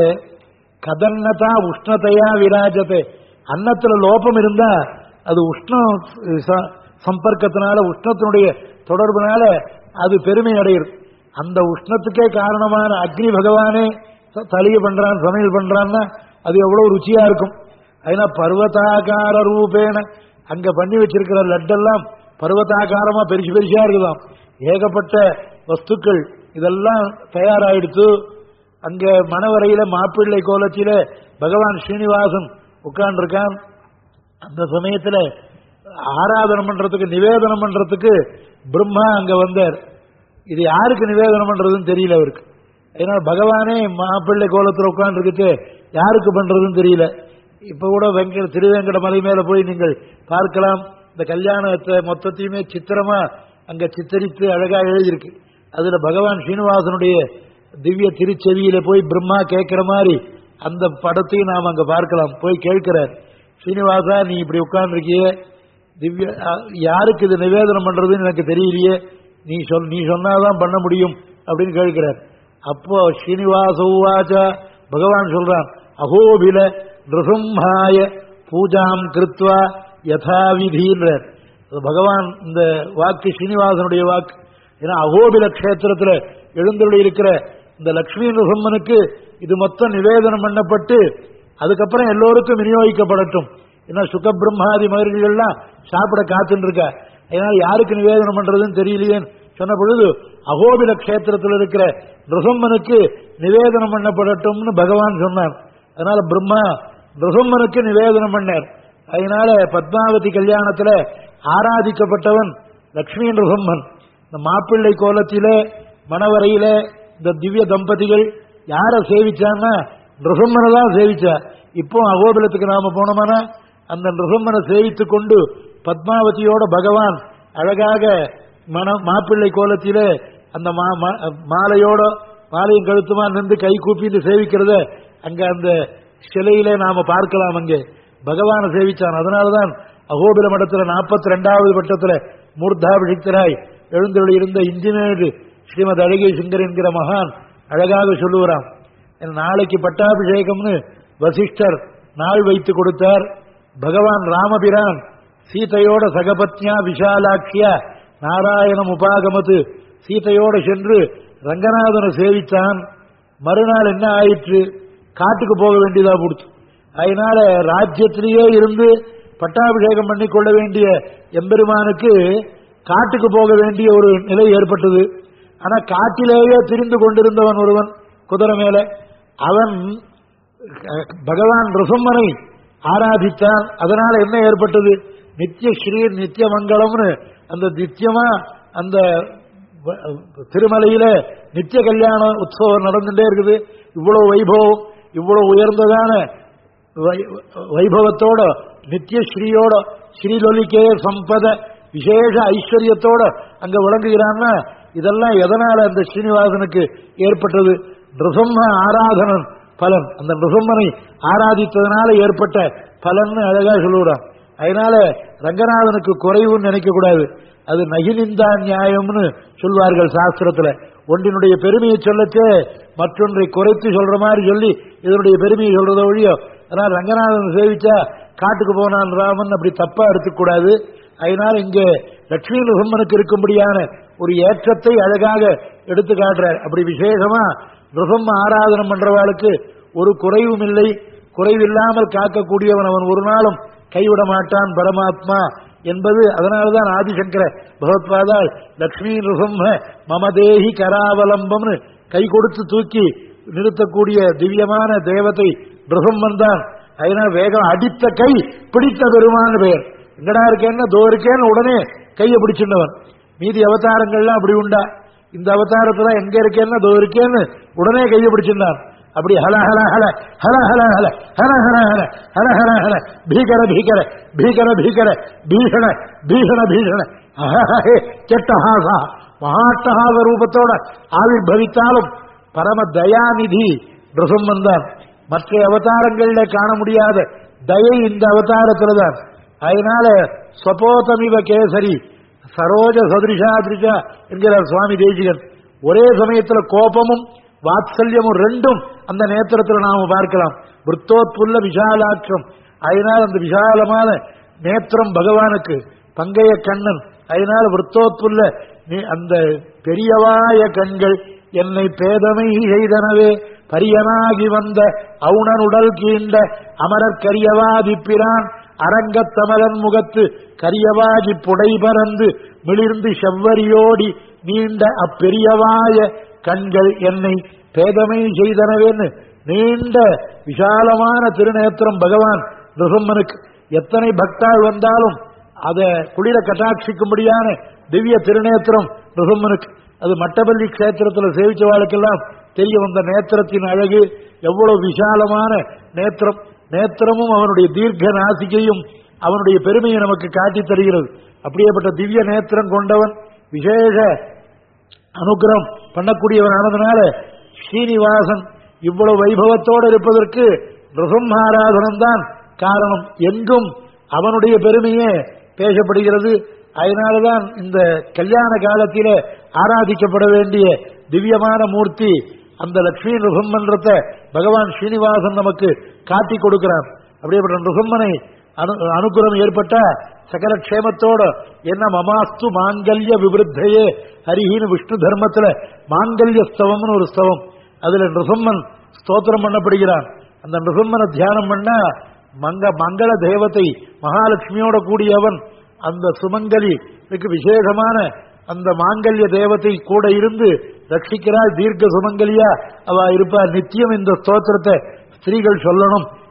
கதன்னதா உஷ்ணத்தையா விராஜத்தை அன்னத்துல லோபம் இருந்தா அது உஷ்ணம் ச- சம்பர்க்கத்தினால உஷ்ணத்தினுடைய தொடர்புனால அது பெருமை அடையுது அந்த உஷ்ணத்துக்கே காரணமான அக்னி பகவானே த- தளிகை பண்றான் சமையல் பண்றான்னா அது எவ்வளவு ருச்சியா இருக்கும் அதனால பர்வதாகார ரூபேன அங்க பண்ணி வச்சிருக்கிற லட்டெல்லாம் பர்வதாகாரமா பெருசு பெருசா இருக்குதாம் ஏகப்பட்ட வஸ்துக்கள் இதெல்லாம் தயாராயிடுத்து அங்க மணவரையில மாப்பிள்ளை கோலத்தில பகவான் ஸ்ரீனிவாசன் உட்கார்ந்திருக்கான் அந்த சமயத்துல ஆராதனம் பண்றதுக்கு நிவேதனம் பண்றதுக்கு பிரம்மா அங்க வந்தார் இது யாருக்கு நிவேதனம் பண்றதுன்னு தெரியல அவருக்கு ஏன்னா பகவானே மாப்பிள்ளை கோலத்துல உட்கார்ந்துருக்கிட்டு யாருக்கு பண்றதுன்னு தெரியல இப்ப கூட வெங்கட திருவேங்கட மலை மேல போய் நீங்கள் பார்க்கலாம் இந்த கல்யாணத்தை மொத்தத்தையுமே சித்திரமா அங்க சித்தரித்து அழகா எழுதியிருக்கு அதுல பகவான் ஸ்ரீனிவாசனுடைய திவ்ய திருச்செவியில போய் பிரம்மா கேட்கிற மாதிரி அந்த படத்தையும் நாம் அங்க பார்க்கலாம் போய் கேட்கிறார் ஸ்ரீனிவாசா நீ இப்படி உட்கார்ந்துருக்கியே திவ்ய அ- யாருக்கு இது நிவேதனம் பண்றதுன்னு எனக்கு தெரியலையே நீ சொல் நீ சொன்னாதான் பண்ண முடியும் அப்படின்னு கேட்கிறார் அப்போ ஸ்ரீனிவாச உவாச்சா பகவான் சொல்றான் அகோபில நிருசம்ஹாய பூஜாம் கிருத்வா யதாவிதின்றார் அது பகவான் இந்த வாக்கு ஸ்ரீனிவாசனுடைய வாக்கு ஏன்னா அகோபில கஷேத்திரத்துல எழுந்தருளி இருக்கிற இந்த லக்ஷ்மி நரசிம்மனுக்கு இது மொத்தம் நிவேதனம் பண்ணப்பட்டு அதுக்கப்புறம் எல்லோருக்கும் விநியோகிக்கப்படட்டும் ஏன்னா சுகபிரம்மாதி மகிழ்ச்சிகள்லாம் சாப்பிட காத்துன்னு இருக்கா அதனால யாருக்கு நிவேதனம் பண்றதுன்னு தெரியலையேன்னு சொன்ன பொழுது அகோபில கஷேத்திரத்தில் இருக்கிற நிருசம்மனுக்கு நிவேதனம் பண்ணப்படட்டும்னு பகவான் சொன்னார் அதனால பிரம்மா நிருசம்மனுக்கு நிவேதனம் பண்ணார் அதனால பத்மாவதி கல்யாணத்துல ஆராதிக்கப்பட்டவன் லக்ஷ்மி நிருபம்மன் இந்த மாப்பிள்ளை கோலத்திலே மணவரையில இந்த திவ்ய தம்பதிகள் யார சேவிச்சான்னா நிருபம்மனை தான் சேவிச்சா இப்போ அகோபிலத்துக்கு நாம போனோம்னா அந்த நிருபம்மனை சேவித்து கொண்டு பத்மாவதியோட பகவான் அழகாக மன மாப்பிள்ளை கோலத்திலே அந்த மா- மா- மாலையோட மாலையும் கழுத்துமா நின்று கை கூப்பிட்டு சேவிக்கிறத அங்க அந்த சிலையிலே நாம பார்க்கலாம் அங்கே பகவானை சேவிச்சான் அதனாலதான் அகோபில மடத்துல நாற்பத்தி ரெண்டாவது பட்டத்துல மூர்த்தாபிஷிக்தராய் எழுந்தொழி இருந்த இன்ஜினியர் ஸ்ரீமத் அழகிய சிங்கர் என்கிற மகான் அழகாக சொல்லுகிறான் நாளைக்கு பட்டாபிஷேகம்னு வசிஷ்டர் நாள் வைத்து கொடுத்தார் பகவான் ராமபிரான் சீதையோட சகபத்னியா விஷாலாட்சியா நாராயணம் உபாகமத்து சீதையோட சென்று ரங்கநாதனை சேவித்தான் மறுநாள் என்ன ஆயிற்று காட்டுக்கு போக வேண்டியதா போடுச்சு அதனால ராஜ்யத்திலேயே இருந்து பட்டாபிஷேகம் பண்ணி கொள்ள வேண்டிய எம்பெருமானுக்கு காட்டுக்கு போக வேண்டிய ஒரு நிலை ஏற்பட்டது ஆனா காட்டிலேயே திரிந்து கொண்டிருந்தவன் ஒருவன் குதிரை மேல அவன் அஹ், பகவான் ரிசம்மனை ஆராதித்தான் அதனால என்ன ஏற்பட்டது நித்திய ஸ்ரீ நித்திய மங்களம்னு அந்த நித்தியமா அந்த வ- திருமலையில நித்திய கல்யாண உற்சவம் நடந்துட்டே இருக்குது இவ்வளவு வைபவம் இவ்வளவு உயர்ந்ததான வை- வைபவத்தோட நித்திய ஸ்ரீயோட ஸ்ரீலொலிக்கே சம்பத விசேஷ ஐஸ்வர்யத்தோட அங்க விளங்குகிறான்னா இதெல்லாம் எதனால அந்த ஸ்ரீனிவாசனுக்கு ஏற்பட்டது நிருசம்ம ஆராதனன் பலன் அந்த நிருசம்மனை ஆராதித்ததனால ஏற்பட்ட பலன்னு அழகா சொல்லுறான் அதனால ரங்கநாதனுக்கு குறைவுன்னு நினைக்க கூடாது அது நகினிந்தா நியாயம்னு சொல்வார்கள் சாஸ்திரத்துல ஒன்றினுடைய பெருமையை சொல்லச்சே மற்றொன்றை குறைத்து சொல்ற மாதிரி சொல்லி இதனுடைய பெருமையை சொல்றத ஒழியோ அதனால ரங்கநாதன் சேவிச்சா காட்டுக்கு போனான் ராமன் அப்படி தப்பா எடுத்துக்கூடாது அதனால இங்க லட்சுமி நிருசம்மனுக்கு இருக்கும்படியான ஒரு ஏற்றத்தை அழகாக எடுத்து காட்டுறார் அப்படி விசேஷமா நிருசம்ம ஆராதனம் பண்றவாளுக்கு ஒரு குறைவும் இல்லை குறைவில்லாமல் காக்கக்கூடியவன் அவன் ஒரு நாளும் கைவிட மாட்டான் பரமாத்மா என்பது அதனால்தான் ஆதிசங்கர பகவத்பாதால் லக்ஷ்மி நிருசம்ம மமதேஹி கராவலம்பம்னு கை கொடுத்து தூக்கி நிறுத்தக்கூடிய திவ்யமான தேவதை நிருசம்மன் தான் அதனால் வேகம் அடித்த கை பிடித்த பெருமான் பெயர் எங்கடா இருக்கேன்னு தோ இருக்கேன்னு உடனே கையை பிடிச்சிருந்தவன் மீதி அவதாரங்கள்லாம் அப்படி உண்டா இந்த அவதாரத்துல எங்க இருக்கேன்னு தோ இருக்கேன்னு உடனே கையை பிடிச்சிருந்தான் அப்படி ஹல ஹல ஹல ஹல ஹல ஹல ஹல ஹல ஹல ஹல ஹல ஹல பீகர பீகர பீகர பீகர பீஷண பீஷண பீஷண அஹஹே கெட்டஹாசா மகாட்டஹாச ரூபத்தோட ஆவிர்பவித்தாலும் பரம தயாநிதி பிரசம்மன் தான் மற்ற அவதாரங்கள்ல காண முடியாத தயை இந்த அவதாரத்துல தான் அதனால ஸ்வபோதமிவ கேசரி சரோஜ சதுரிஷா திருஷா என்கிறார் சுவாமி தேசிகன் ஒரே சமயத்துல கோபமும் வாத்சல்யமும் ரெண்டும் அந்த நேத்திரத்துல நாம பார்க்கலாம் விருத்தோத்புல்ல விஷாலாட்சம் அதனால் அந்த விசாலமான நேத்திரம் பகவானுக்கு பங்கைய கண்ணன் அதனால விருத்தோத்புல்ல நீ அந்த பெரியவாய கண்கள் என்னை பேதமை செய்தனவே பரியனாகி வந்த அவுணனுடல் கீண்ட அமரர் கரியவாதிப்பிரான் அரங்கத்தமலன் முகத்து கரியவாகி புடை பறந்து மிளிர்ந்து செவ்வரியோடி நீண்ட அப்பெரியவாய கண்கள் என்னை பேதமை செய்தனவேன்னு நீண்ட விசாலமான திருநேத்திரம் பகவான் நிருசம்மனுக்கு எத்தனை பக்தாள் வந்தாலும் அதை குளிர கட்டாட்சிக்கும்படியான திவ்ய திருநேத்திரம் நிருசம்மனுக்கு அது மட்டபள்ளி கஷேத்திரத்தில் சேவிச்சவாளுக்கெல்லாம் தெரிய வந்த நேத்திரத்தின் அழகு எவ்வளவு விசாலமான நேத்திரம் நேத்திரமும் அவனுடைய தீர்க்க நாசிகையும் அவனுடைய பெருமையை நமக்கு காட்டித் தருகிறது அப்படியேப்பட்ட திவ்ய நேத்திரம் கொண்டவன் விசேஷ அனுகிரகம் பண்ணக்கூடியவனானதுனால ஸ்ரீனிவாசன் இவ்வளவு வைபவத்தோடு இருப்பதற்கு நிருசம்ஹாராதனம் தான் காரணம் எங்கும் அவனுடைய பெருமையே பேசப்படுகிறது அதனாலதான் இந்த கல்யாண காலத்திலே ஆராதிக்கப்பட வேண்டிய திவ்யமான மூர்த்தி அந்த லட்சுமி நிருசம்மன்றத்தை பகவான் ஸ்ரீனிவாசன் நமக்கு காட்டி கொடுக்கிறான் அப்படியேப்பட்ட நிருசம்மனை அனு அனுகிரகம் ஏற்பட்டா சகல க்ஷேமத்தோட என்ன மமாஸ்து மாங்கல்ய விவருத்தையே ஹரிஹின்னு விஷ்ணு தர்மத்துல மாங்கல்ய ஸ்தவம்னு ஒரு ஸ்தவம் அதுல நிருசம்மன் ஸ்தோத்திரம் பண்ணப்படுகிறான் அந்த நிருசம்மனை தியானம் பண்ணா மங்க மங்கள தேவதை மகாலட்சுமியோட கூடியவன் அந்த சுமங்கலிக்கு விசேஷமான அந்த மாங்கல்ய தேவதை கூட இருந்து ரட்சிக்கிறாள் தீர்க்க சுமங்கலியா அவ இருப்பா நித்தியம் இந்த ஸ்தோத்திரத்தை ஸ்திரீகள் சொல்லணும்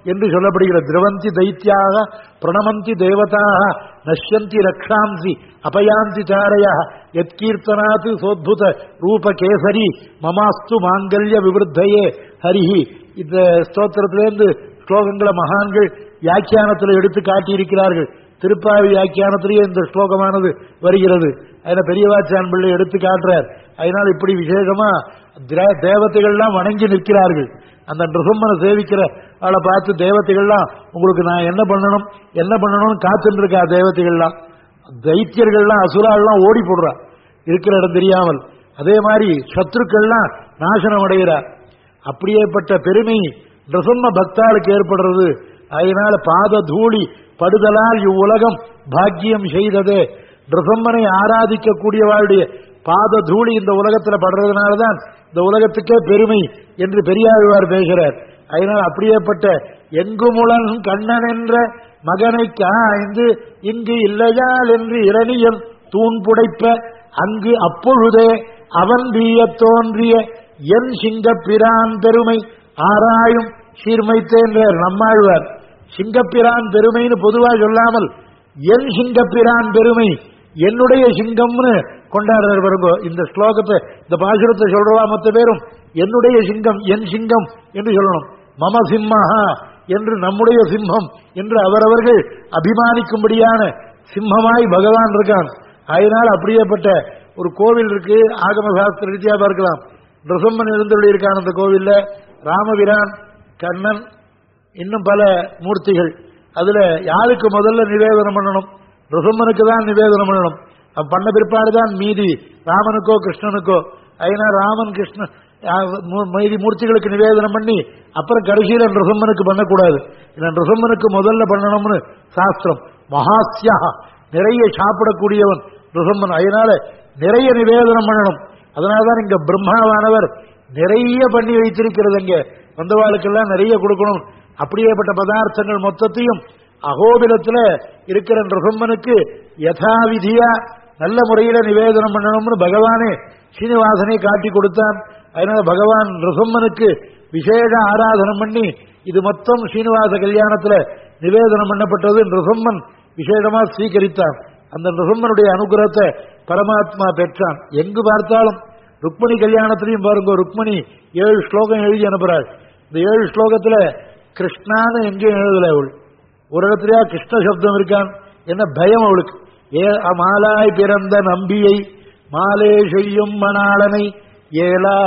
என்று சொல்லப்படுகிறது திரவந்தி தைத்தியாக பிரணமந்தி தேவதாக நஷ்யந்தி ரக்ஷாம்சி அபயாந்தி சாரையா எத்கீர்த்தனாத்து சோத்புத ரூப கேசரி மமாஸ்து மாங்கல்ய விவருத்தையே ஹரிஹி இந்த ஸ்தோத்திரத்திலேருந்து ஸ்லோகங்களை மகான்கள் வியாக்கியானத்தில் எடுத்து காட்டியிருக்கிறார்கள் திருப்பாவி வியாக்கியானத்திலேயே இந்த ஸ்லோகமானது வருகிறது அதில் பெரியவாச்சான் பிள்ளை எடுத்து காட்டுறார் அதனால் இப்படி விசேஷமா திர- தேவதைகள்லாம் வணங்கி நிற்கிறார்கள் அந்த நிருசம்மனை சேவிக்கிற ஆளை பார்த்து தேவதைகள்லாம் உங்களுக்கு நான் என்ன பண்ணணும் என்ன பண்ணணும்னு காத்துட்டு இருக்கா தேவதைகள்லாம் தைத்தியர்கள்லாம் அசுராள்லாம் ஓடி போடுறா இருக்கிற இடம் தெரியாமல் அதே மாதிரி சத்ருக்கள்லாம் நாசனம் அடைகிறா அப்படியேப்பட்ட பெருமை நிருசம்ம பக்தாளுக்கு ஏற்படுறது அதனால பாத தூளி படுதலால் இவ்வுலகம் பாக்கியம் செய்ததே நிருசம்மனை ஆராதிக்கக்கூடியவாளுடைய பாத தூளி இந்த உலகத்தில் படுறதுனாலதான் இந்த உலகத்துக்கே பெருமை என்று பெரியாழ்வார் பேசுகிறார் அதனால் அப்படியேப்பட்ட எங்குமுளன் கண்ணன் என்ற மகனை காய்ந்து இங்கு இல்லையால் என்று இரணியன் தூண் புடைப்ப அங்கு அப்பொழுதே அவன் வீய தோன்றிய என் சிங்கப்பிரான் பெருமை ஆராயும் சீர்மைத்தேன்றார் நம்மாழ்வார் சிங்கப்பிரான் பெருமைன்னு பொதுவா சொல்லாமல் என் சிங்கப்பிரான் பெருமை என்னுடைய சிங்கம்னு கொண்டாடுறார் பாருங்க இந்த ஸ்லோகத்தை இந்த பாசுரத்தை சொல்றவா மொத்த பேரும் என்னுடைய சிங்கம் என் சிங்கம் என்று சொல்லணும் மம சிம்மஹா என்று நம்முடைய சிம்மம் என்று அவரவர்கள் அபிமானிக்கும்படியான சிம்மமாய் பகவான் இருக்கான் அதனால் அப்படியேப்பட்ட ஒரு கோவில் இருக்கு ஆகம சாஸ்திர ரீதியா பார்க்கலாம் நிருசம்மன் எழுந்தருளி இருக்கான் அந்த கோவில்ல ராமபிரான் கண்ணன் இன்னும் பல மூர்த்திகள் அதுல யாருக்கு முதல்ல நிவேதனம் பண்ணணும் ரிசம்மனுக்கு தான் நிவேதனம் பண்ணணும் அவன் பண்ண பிற்பாடு தான் மீதி ராமனுக்கோ கிருஷ்ணனுக்கோ அதனால் ராமன் கிருஷ்ணன் அஹ், மூ- மீதி மூர்த்திகளுக்கு நிவேதனம் பண்ணி அப்புறம் கடைசியில் ரிசம்மனுக்கு பண்ணக்கூடாது இல்லை ரிசம்மனுக்கு முதல்ல பண்ணணும்னு சாஸ்திரம் மகாஸ்யா நிறைய சாப்பிடக்கூடியவன் ரிசம்மன் அதனால நிறைய நிவேதனம் பண்ணணும் அதனாலதான் இங்க பிரம்மாவானவர் நிறைய பண்ணி வைத்திருக்கிறது இங்க வந்தவாளுக்கெல்லாம் நிறைய கொடுக்கணும் அப்படியேப்பட்ட பதார்த்தங்கள் மொத்தத்தையும் அகோபிலத்துல இருக்கிற நிருசம்மனுக்கு யதாவிதியா நல்ல முறையில நிவேதனம் பண்ணணும்னு பகவானே சீனிவாசனை காட்டி கொடுத்தான் அதனால பகவான் நிருசம்மனுக்கு விசேஷ ஆராதனம் பண்ணி இது மொத்தம் சீனிவாச கல்யாணத்துல நிவேதனம் பண்ணப்பட்டது நிருசம்மன் விசேஷமா ஸ்வீகரித்தான் அந்த நிருசம்மனுடைய அனுகிரகத்தை பரமாத்மா பெற்றான் எங்கு பார்த்தாலும் ருக்மணி கல்யாணத்திலையும் பாருங்க ருக்மணி ஏழு ஸ்லோகம் எழுதி அனுப்புறாள் இந்த ஏழு ஸ்லோகத்துல கிருஷ்ணான்னு எங்கேயும் எழுதல அவள் ஒரு இடத்துலயா கிருஷ்ண சப்தம் இருக்கான் என்ன பயம் அவளுக்கு ஏ மாலாய் பிறந்த நம்பியை மாலே செய்யும் மணாளனை ஏலா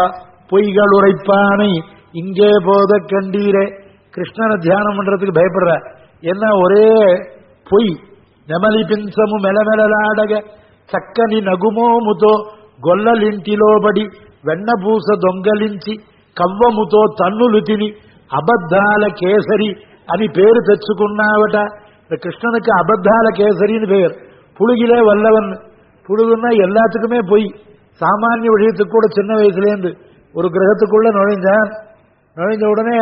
பொய்கள் உரைப்பானை இங்கே போத கண்டீரே கிருஷ்ணனை தியானம் பண்றதுக்கு பயப்படுற என்ன ஒரே பொய் నెమలి పించము మెలమెలలాడగ చక్కని నగుమోముతో గొల్లలింటిలోబడి వెన్నపూస దొంగలించి కవ్వముతో తన్నులు తిని అబద్ధాల కేసరి అని పేరు తెచ్చుకున్నావట இந்த கிருஷ்ணனுக்கு அபத்தால கேசரின்னு பெயர் புழுகிலே வல்லவன் புழுகுன்னா எல்லாத்துக்குமே பொய் சாமானிய விஷயத்துக்கு கூட சின்ன வயசுலேருந்து ஒரு கிரகத்துக்குள்ள நுழைஞ்சான் நுழைஞ்ச உடனே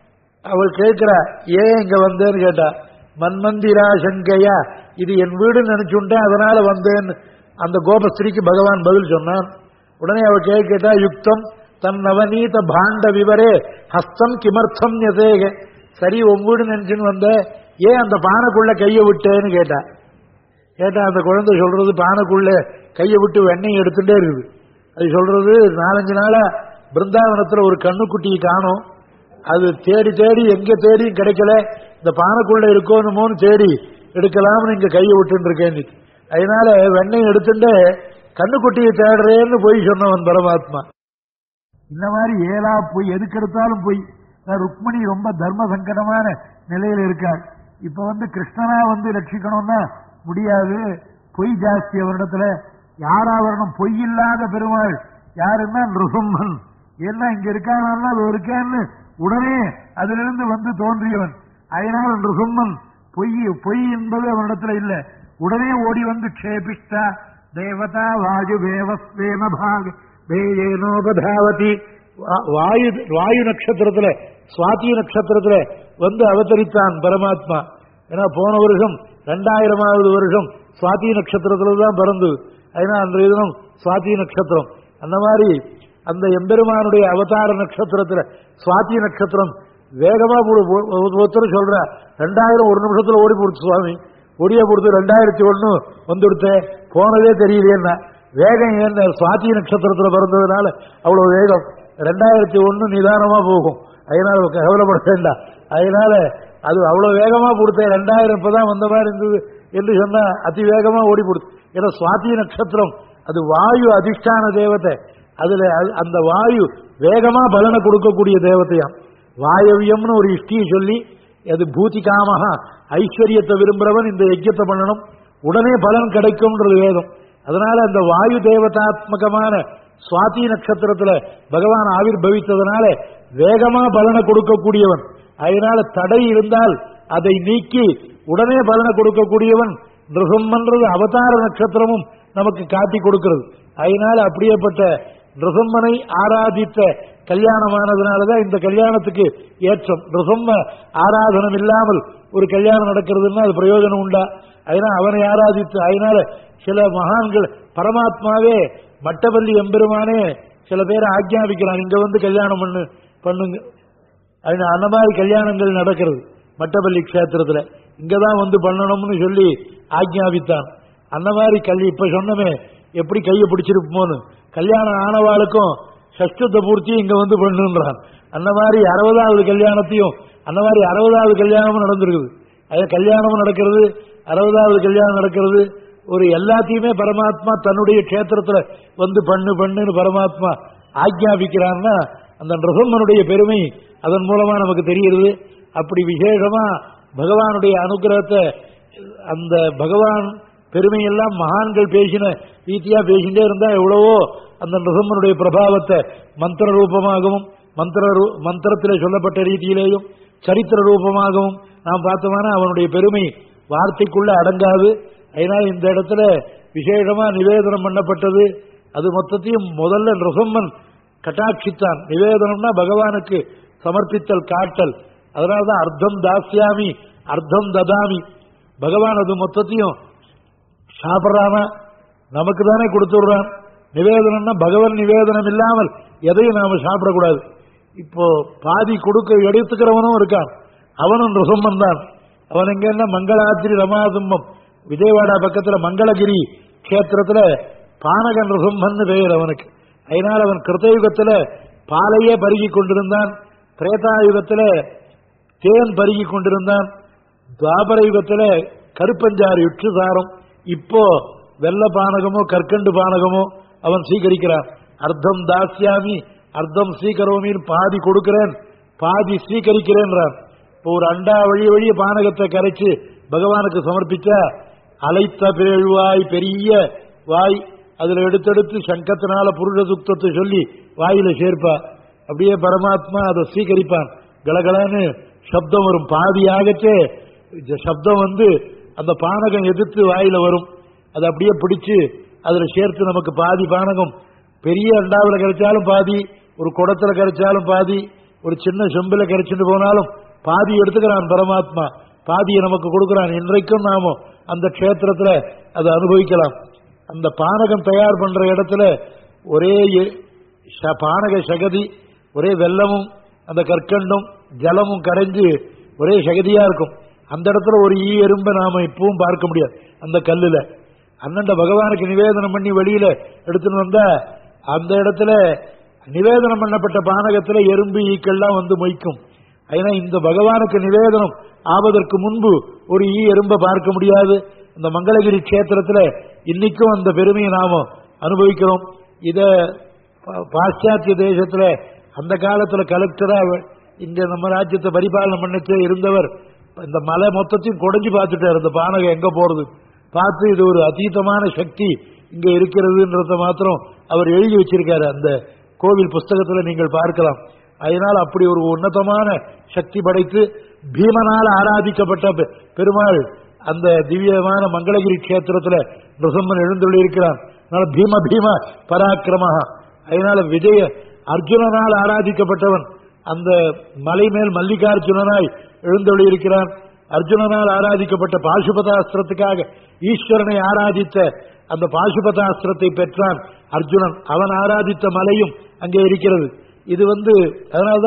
அவள் கேட்கிறா ஏன் இங்க வந்தேன்னு கேட்டா மன்மந்திரா சங்கையா இது என் வீடுன்னு நினைச்சுட்டேன் அதனால வந்தேன் அந்த கோபஸ்திரிக்கு பகவான் பதில் சொன்னான் உடனே அவள் கேள்வி கேட்டா யுக்தம் தன் நவநீத பாண்ட விவரே ஹஸ்தம் கிமர்த்தம் யதேக சரி உன் வீடு நினைச்சுன்னு வந்த ஏன் அந்த பானைக்குள்ள கையை விட்டேன்னு கேட்டா கேட்டா அந்த குழந்தை சொல்றது பானைக்குள்ள கையை விட்டு வெண்ணெய் எடுத்துட்டே இருக்குது அது சொல்றது நாலஞ்சு நாளா பிருந்தாவனத்துல ஒரு கண்ணுக்குட்டியை காணும் அது தேடி தேடி எங்க தேடியும் கிடைக்கல இந்த பானைக்குள்ள இருக்கோனுமோன்னு தேடி எடுக்கலாம்னு இங்க கையை விட்டு இருக்கேன் இன்னைக்கு. அதனால வெண்ணெய் எடுத்துட்டு கண்ணுக்குட்டியை தேடுறேன்னு போய் சொன்னவன் பரமாத்மா இந்த மாதிரி ஏலா போய் எதுக்கு எடுத்தாலும் போய் அஹ் ருக்மணி ரொம்ப தர்ம சங்கடமான நிலையில இருக்காள் இப்ப வந்து கிருஷ்ணனா வந்து ரட்சிக்கணும்னா முடியாது பொய் ஜாஸ்தி அவரிடத்துல யாரா வரணும் பொய் இல்லாத பெருமாள் யாருன்னா நிருசம்மன் என்ன இங்க இருக்கானா அது இருக்கேன்னு உடனே அதிலிருந்து வந்து தோன்றியவன் அதனால் நிருசம்மன் பொய் பொய் என்பது அவனிடத்துல இல்ல உடனே ஓடி வந்து க்ஷேபிஷ்டா தேவதா வாயு தேவஸ்வேன பாக தேயேனோபதாவதி வா- வாயு வாயு நட்சத்திரத்துல சுவாதி நட்சத்திரத்துல வந்து அவதரித்தான் பரமாத்மா ஏன்னா போன வருஷம் ரெண்டாயிரமாவது வருஷம் சுவாதி நட்சத்திரத்துல தான் பிறந்தது அதனால அன்றைய தினம் சுவாதி நட்சத்திரம் அந்த மாதிரி அந்த எம்பெருமானுடைய அவதார நட்சத்திரத்துல சுவாதி நட்சத்திரம் வேகமா போடு ஒருத்தர் சொல்ற ரெண்டாயிரம் ஒரு நிமிஷத்துல ஓடி போடுச்சு சுவாமி ஒடிய கொடுத்து ரெண்டாயிரத்தி ஒண்ணு வந்துடுத்து போனதே தெரியலையேன்னா வேகம் ஏன் சுவாதி நட்சத்திரத்துல பிறந்ததுனால அவ்வளவு வேகம் ரெண்டாயிரத்தி ஒண்ணு நிதானமா போகும் அதனால கவலைப்பட வேண்டாம் அதனால அது அவ்வளவு வேகமா கொடுத்தேன் ரெண்டாயிரம் இப்பதான் வந்த மாதிரி இருந்தது என்று சொன்னா அதி வேகமா ஓடி கொடுத்து ஏன்னா சுவாதி நட்சத்திரம் அது வாயு அதிஷ்டான தேவதை அதுல அது- அந்த வாயு வேகமா பலனை கொடுக்கக்கூடிய தேவதையாம் வாயவியம்னு ஒரு இஷ்டியை சொல்லி அது பூதிகாமகா ஐஸ்வர்யத்தை விரும்புறவன் இந்த யஜ்யத்தை பண்ணணும் உடனே பலன் கிடைக்கும்ன்றது வேதம் அதனால அந்த வாயு தேவதாத்மகமான சுவாதி நட்சத்திரத்துல பகவான் ஆவிர் பவித்ததுனால வேகமா பலனை கொடுக்கக்கூடியவன் அதனால தடை இருந்தால் அதை நீக்கி உடனே பலனை கொடுக்கக்கூடியவன் நிருசம்மன்றது அவதார நட்சத்திரமும் நமக்கு காட்டி கொடுக்கிறது அதனால அப்படியேப்பட்ட நிருசம்மனை ஆராதித்த கல்யாணமானதுனாலதான் இந்த கல்யாணத்துக்கு ஏற்றம் நிருசம்ம ஆராதனம் இல்லாமல் ஒரு கல்யாணம் நடக்கிறதுன்னா அது பிரயோஜனம் உண்டா அதனால அவனை ஆராதித்து அதனால சில மகான்கள் பரமாத்மாவே மட்டபள்ளி எம்பெருமானே சில பேரை ஆக்ஞாபிக்கிறான் இங்க வந்து கல்யாணம் பண்ணு பண்ணுங்க அது அந்த மாதிரி கல்யாணங்கள் நடக்கிறது மட்டபள்ளி கஷேத்திரத்துல இங்கதான் வந்து பண்ணணும்னு சொல்லி ஆக்ஞாபித்தான் அந்த மாதிரி கல்வி இப்ப சொன்னமே எப்படி கையை பிடிச்சிருப்போன்னு கல்யாணம் ஆனவாளுக்கும் சஷ்டத்தை பூர்த்தி இங்க வந்து பண்ணுன்றான் அந்த மாதிரி அறுபதாவது கல்யாணத்தையும் அந்த மாதிரி அறுபதாவது கல்யாணமும் நடந்திருக்குது அது கல்யாணமும் நடக்கிறது அறுபதாவது கல்யாணம் நடக்கிறது ஒரு எல்லாத்தையுமே பரமாத்மா தன்னுடைய கஷேத்திரத்துல வந்து பண்ணு பண்ணுன்னு பரமாத்மா ஆக்ஞாபிக்கிறான்னா அந்த நிருசம்மனுடைய பெருமை அதன் மூலமா நமக்கு தெரிகிறது அப்படி விசேஷமா பகவானுடைய அனுகிரகத்தை அந்த பகவான் பெருமையெல்லாம் மகான்கள் பேசின ரீதியா பேசிட்டே இருந்தா எவ்வளவோ அந்த நிருசம்மனுடைய பிரபாவத்தை மந்திர ரூபமாகவும் மந்திர ரூ- மந்திரத்திலே சொல்லப்பட்ட ரீதியிலேயும் சரித்திர ரூபமாகவும் நாம் பார்த்தோம்னா அவனுடைய பெருமை வார்த்தைக்குள்ள அடங்காது அதனால இந்த இடத்துல விசேஷமா நிவேதனம் பண்ணப்பட்டது அது மொத்தத்தையும் முதல்ல நிருசம்மன் கட்டாட்சித்தான் நிவேதனம்னா பகவானுக்கு சமர்ப்பித்தல் காட்டல் அதனாலதான் அர்த்தம் தாஸ்யாமி அர்த்தம் ததாமி பகவான் அது மொத்தத்தையும் சாப்பிட்றானா நமக்கு தானே கொடுத்துடுறான் நிவேதனம்னா பகவன் நிவேதனம் இல்லாமல் எதையும் நாம சாப்பிடக்கூடாது இப்போ பாதி கொடுக்க எடுத்துக்கிறவனும் இருக்கான் அவனும் ருசம்மன் தான் அவன் எங்கன்னா மங்களாத்திரி ரமாதும்பம் விஜயவாடா பக்கத்துல மங்களகிரி கஷேத்திரத்துல பானகன் ருசம்மன் பெயர் அவனுக்கு அதனால் அவன் கிருத்தயுகத்துல பாலையே பருகி கொண்டிருந்தான் திரேதாயுகத்துல தேன் பருகி கொண்டிருந்தான் துவாபர யுகத்துல கருப்பஞ்சாறு யுற்று சாரம் இப்போ வெள்ள பானகமோ கற்கண்டு பானகமோ அவன் சீகரிக்கிறான் அர்த்தம் தாஸ்யாமி அர்த்தம் சீக்கரோமின்னு பாதி கொடுக்கிறேன் பாதி சீகரிக்கிறேன்றான் இப்போ ஒரு அண்டா வழி வழிய பானகத்தை கரைச்சு பகவானுக்கு சமர்ப்பிச்சா அலைத்த பேழ்வாய் பெரிய வாய் அதுல எடுத்தெடுத்து சங்கத்தினால புருஷ சுத்தத்தை சொல்லி வாயில சேர்ப்பா அப்படியே பரமாத்மா அதை சீகரிப்பான் கலகலன்னு சப்தம் வரும் பாதியாகச்சே இந்த சப்தம் வந்து அந்த பானகம் எதிர்த்து வாயில வரும் அதை அப்படியே பிடிச்சு அதுல சேர்த்து நமக்கு பாதி பானகம் பெரிய அண்டாவுல கிடைச்சாலும் பாதி ஒரு குடத்துல கிடைச்சாலும் பாதி ஒரு சின்ன செம்புல கிடைச்சிட்டு போனாலும் பாதி எடுத்துக்கிறான் பரமாத்மா பாதியை நமக்கு கொடுக்கிறான் இன்றைக்கும் நாம அந்த க்ஷேத்திரத்துல அதை அனுபவிக்கலாம் அந்த பானகம் தயார் பண்ற இடத்துல ஒரே எ- ச- பானக சகதி ஒரே வெல்லமும் அந்த கற்கண்டும் ஜலமும் கரைஞ்சு ஒரே சகதியா இருக்கும் அந்த இடத்துல ஒரு ஈ எறும்பை நாம இப்பவும் பார்க்க முடியாது அந்த கல்லுல அண்ணண்ட பகவானுக்கு நிவேதனம் பண்ணி வெளியில எடுத்துன்னு வந்தா அந்த இடத்துல நிவேதனம் பண்ணப்பட்ட பானகத்துல எறும்பு ஈக்கள்லாம் வந்து மொய்க்கும் ஏன்னா இந்த பகவானுக்கு நிவேதனம் ஆவதற்கு முன்பு ஒரு ஈ எறும்பை பார்க்க முடியாது இந்த மங்களகிரி கஷேத்திரத்துல இன்னைக்கும் அந்த பெருமையை நாம அனுபவிக்கிறோம் இத பா- பாশ্চাத்திய தேசத்துல அந்த காலத்துல கலெக்டரா இங்க நம்ம ராஜ்யத்தை பரிபாலனை பண்ணிட்டு இருந்தவர் இந்த மலை மொத்தத்தையும் குடைஞ்சு பார்த்துட்டார் இந்த பானகம் எங்க போறது பார்த்து இது ஒரு அதீதமான சக்தி இங்க இருக்கிறதுன்றத மாத்திரம் அவர் எழுதி வச்சிருக்காரு அந்த கோவில் புஸ்தகத்துல நீங்கள் பார்க்கலாம் அதனால் அப்படி ஒரு உன்னதமான சக்தி படைத்து பீமனால் ஆராதிக்கப்பட்ட பெ- பெருமாள் அந்த திவ்யமான மங்களகிரி கஷேத்திரத்துல நிருசம்மன் எழுந்துள்ளி இருக்கிறான் அதனால பீம பீம பராக்கிரமஹா அதனால விஜய அர்ஜுனனால் ஆராதிக்கப்பட்டவன் அந்த மலை மேல் மல்லிகார்ஜுனனாய் எழுந்தொழி இருக்கிறான் அர்ஜுனனால் ஆராதிக்கப்பட்ட பாசுபதாஸ்திரத்துக்காக ஈஸ்வரனை ஆராதித்த அந்த பாசுபதாஸ்திரத்தை பெற்றான் அர்ஜுனன் அவன் ஆராதித்த மலையும் அங்கே இருக்கிறது இது வந்து அதனால்தான்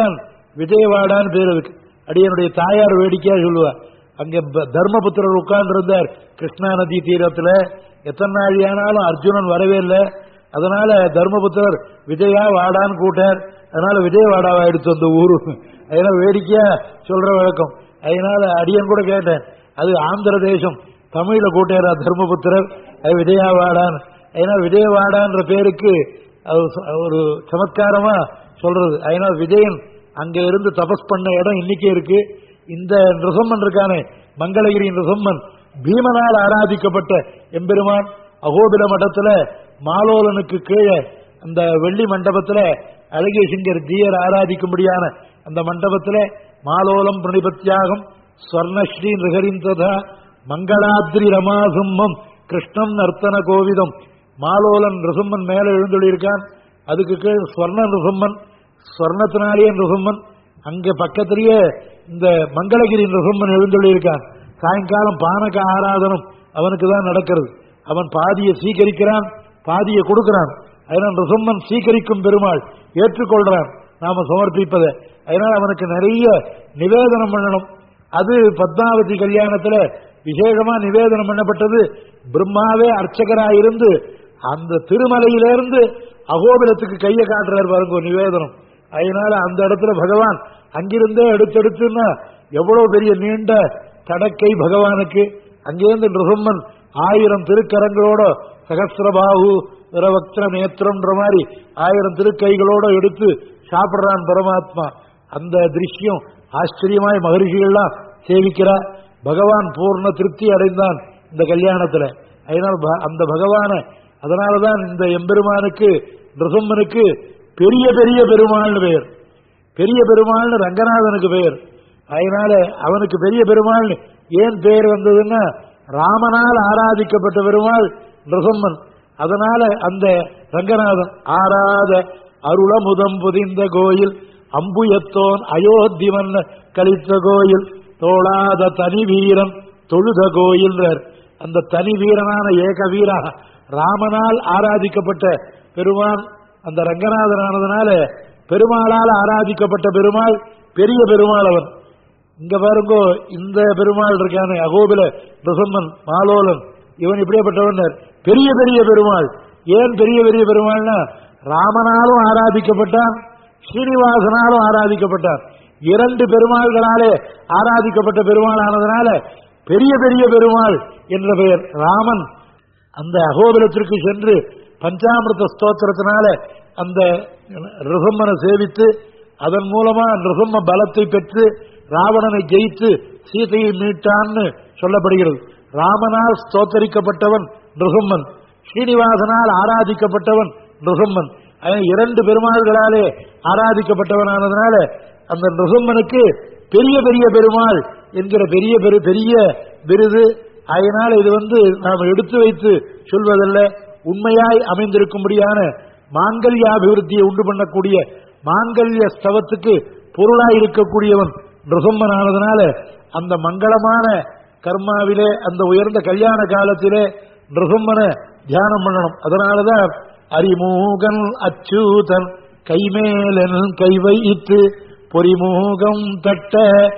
விஜயவாடான்னு பேர் இருக்கு அடியனுடைய தாயார் வேடிக்கையா சொல்லுவா அங்க ப- தர்மபுத்திரர் உட்கார்ந்து இருந்தார் கிருஷ்ணா நதி தீரத்துல எத்தனை நாள் ஆனாலும் அர்ஜுனன் வரவே இல்லை அதனால தர்மபுத்திரர் விஜயா வாடான்னு கூட்டார் அதனால விஜயவாடாவா எடுத்து வந்த ஊரு அதனால வேடிக்கையா சொல்ற வழக்கம் அதனால அடியன் கூட கேட்டேன் அது ஆந்திர தேசம் தமிழ்ல கூட்டாரா தர்மபுத்திரர் அது விஜயவாடான்னு அதனால விஜயவாடான்ற பேருக்கு அது ச- ஒரு சமத்காரமா சொல்றது அதனால விஜயன் அங்க இருந்து தபஸ் பண்ண இடம் இன்னைக்கு இருக்கு இந்த நிருசம்மன் இருக்கானே மங்களகிரி நிருசம்மன் பீமனால் ஆராதிக்கப்பட்ட எம்பெருமான் அகோபில மடத்துல மாலோலனுக்கு கீழே அந்த வெள்ளி மண்டபத்துல அழகிய சிங்கர் ஜீயர் ஆராதிக்கும்படியான அந்த மண்டபத்துல மாலோலம் பிரணிபத்தியாகம் ஸ்வர்ணஸ்ரீ நிகரின் ததா மங்களாத்ரி ரமாசிம்மம் கிருஷ்ணம் நர்த்தன கோவிதம் மாலோலன் ரிசம்மன் மேல எழுந்தொழியிருக்கான் அதுக்கு கீழ் ஸ்வர்ண ரிசம்மன் ஸ்வர்ணத்தினாலேயே ரிசம்மன் அங்க பக்கத்திலேயே இந்த மங்களகிரி ரிசம்மன் எழுந்தொழியிருக்கான் சாயங்காலம் பானக ஆராதனம் அவனுக்கு தான் நடக்கிறது அவன் பாதியை சீகரிக்கிறான் பாதியை கொடுக்கிறான் அதனால் ரிசம்மன் சீகரிக்கும் பெருமாள் ஏற்றுக்கொள்றான் நாம சமர்ப்பிப்பதை அதனால் அவனுக்கு நிறைய நிவேதனம் பண்ணணும் அது பத்மாவதி கல்யாணத்துல விசேஷமா நிவேதனம் பண்ணப்பட்டது பிரம்மாவே அர்ச்சகராக இருந்து அந்த திருமலையிலிருந்து அகோபிலத்துக்கு கையை காட்டுறார் பாருங்க ஒரு நிவேதனம் அதனால அந்த இடத்துல பகவான் அங்கிருந்தே எடுத்தெடுத்துன்னா எவ்வளவு பெரிய நீண்ட தடக்கை பகவானுக்கு அங்கேருந்து நிருசம்மன் ஆயிரம் திருக்கரங்களோட சகசிரபாகு விரவக்திர நேத்திரம்ன்ற மாதிரி ஆயிரம் திருக்கைகளோட எடுத்து சாப்பிடுறான் பரமாத்மா அந்த திருஷ்யம் ஆச்சரியமாய் மகரிஷிகள்லாம் சேவிக்கிறா பகவான் பூர்ண திருப்தி அடைந்தான் இந்த கல்யாணத்துல அதனால் ப- அந்த பகவான அதனாலதான் இந்த எம்பெருமானுக்கு நிருசம்மனுக்கு பெரிய பெரிய பெருமாள்னு பெயர் பெரிய பெருமாள்னு ரங்கநாதனுக்கு பெயர் அதனால அவனுக்கு பெரிய பெருமாள் ஏன் பெயர் வந்ததுன்னா ராமனால் ஆராதிக்கப்பட்ட பெருமாள் நிருசம்மன் அதனால அந்த ரங்கநாதன் ஆராத அருளமுதம் புதிந்த கோயில் அம்புயத்தோன் அயோத்திமன் கழித்த கோயில் தோளாத தனி வீரன் தொழுத கோயில்றார் அந்த தனி வீரனான ஏக வீரா ராமனால் ஆராதிக்கப்பட்ட பெருமான் அந்த ரங்கநாதனானதுனால பெருமாளால் ஆராதிக்கப்பட்ட பெருமாள் பெரிய பெருமாள் அவன் இங்க பாருங்க இந்த பெருமாள் இருக்கானே அகோபில பிரசம்மன் மாலோலன் இவன் இப்படியேப்பட்டவன் பெரிய பெரிய பெருமாள் ஏன் பெரிய பெரிய பெருமாள்னா ராமனாலும் ஆராதிக்கப்பட்டான் ஸ்ரீனிவாசனாலும் ஆராதிக்கப்பட்டான் இரண்டு பெருமாள்களாலே ஆராதிக்கப்பட்ட பெருமாள் ஆனதுனால பெரிய பெரிய பெருமாள் என்ற பெயர் ராமன் அந்த அகோபிலத்திற்கு சென்று பஞ்சாமிர்த ஸ்தோத்திரத்தினால அந்த ரிசம்மனை சேவித்து அதன் மூலமா ரிசம்ம பலத்தை பெற்று ராவணனை ஜெயித்து சீதையை மீட்டான்னு சொல்லப்படுகிறது ராமனால் ஸ்தோத்தரிக்கப்பட்டவன் நிருசம்மன் ஸ்ரீனிவாசனால் ஆராதிக்கப்பட்டவன் நிருசம்மன் அவன் இரண்டு பெருமாள்களாலே ஆராதிக்கப்பட்டவனானதுனால அந்த நிருசம்மனுக்கு பெரிய பெரிய பெருமாள் என்கிற பெரிய பெரு பெரிய விருது அதனால் இது வந்து நாம் எடுத்து வைத்து சொல்வதல்ல உண்மையாய் அமைந்திருக்கும்படியான மாங்கல்யாபிவிருத்தியை உண்டு பண்ணக்கூடிய மாங்கல்ய ஸ்தவத்துக்கு பொருளாய் இருக்கக்கூடியவன் நிருசம்மன் ஆனதுனால அந்த மங்களமான கர்மாவிலே அந்த உயர்ந்த கல்யாண காலத்திலே நிருசம்மனை தியானம் பண்ணணும் அதனாலதான் அரிமூகன் அச்சூதன் கைமேலன் கை வைத்து பொறிமூகம் தட்ட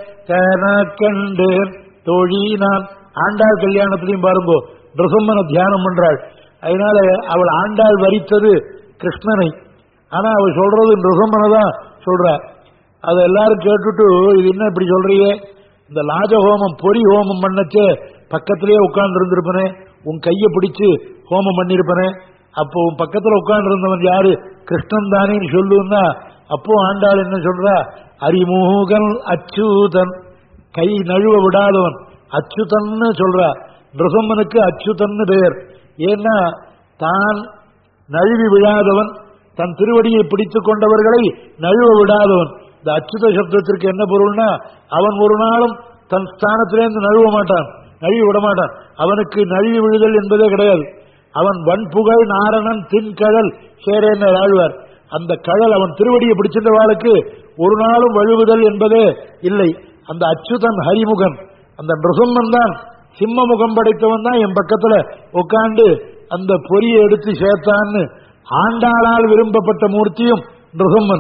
கண்டு தோழி நான் ஆண்டாள் கல்யாணத்திலையும் பாருங்கோ நிருசம்மனை தியானம் பண்றாள் அதனால அவள் ஆண்டாள் வரித்தது கிருஷ்ணனை ஆனா அவள் சொல்றது நிருசம்மனை தான் சொல்றா அதை எல்லாரும் கேட்டுட்டு இது என்ன இப்படி சொல்றீங்க இந்த லாஜ ஹோமம் பொறி ஹோமம் பண்ணச்சே பக்கத்திலேயே உட்கார்ந்து இருந்திருப்பனே உன் கையை பிடிச்சு ஹோமம் பண்ணிருப்பனே அப்போ உன் பக்கத்துல உட்கார்ந்து இருந்தவன் யாரு கிருஷ்ணன் தானேன்னு சொல்லுன்னா அப்போ ஆண்டாள் என்ன சொல்றா அரிமூகன் அச்சூதன் கை நழுவ விடாதவன் அச்சுதன்னு சொல்றா நிருசம்மனுக்கு அச்சுதன்னு பெயர் ஏன்னா தான் நழுவி விழாதவன் தன் திருவடியை பிடித்துக் கொண்டவர்களை நழுவ விடாதவன் இந்த அச்சுத சப்தத்திற்கு என்ன பொருள்னா அவன் ஒரு நாளும் தன் ஸ்தானத்திலேருந்து நழுவ மாட்டான் நழுவி விட மாட்டான் அவனுக்கு நழுவி விழுதல் என்பதே கிடையாது அவன் வன்புகழ் நாரணன் தின்கழல் சேரேன்னு ஆழ்வார் அந்த கழல் அவன் திருவடியை பிடிச்சிருந்தவாளுக்கு ஒரு நாளும் வழுவுதல் என்பதே இல்லை அந்த அச்சுதன் ஹரிமுகன் அந்த நிருசம்மன் தான் சிம்ம முகம் படைத்தவன் தான் என் பக்கத்துல உட்கார்ந்து அந்த பொறியை எடுத்து சேர்த்தான்னு ஆண்டாளால் விரும்பப்பட்ட மூர்த்தியும் நிருசம்மன்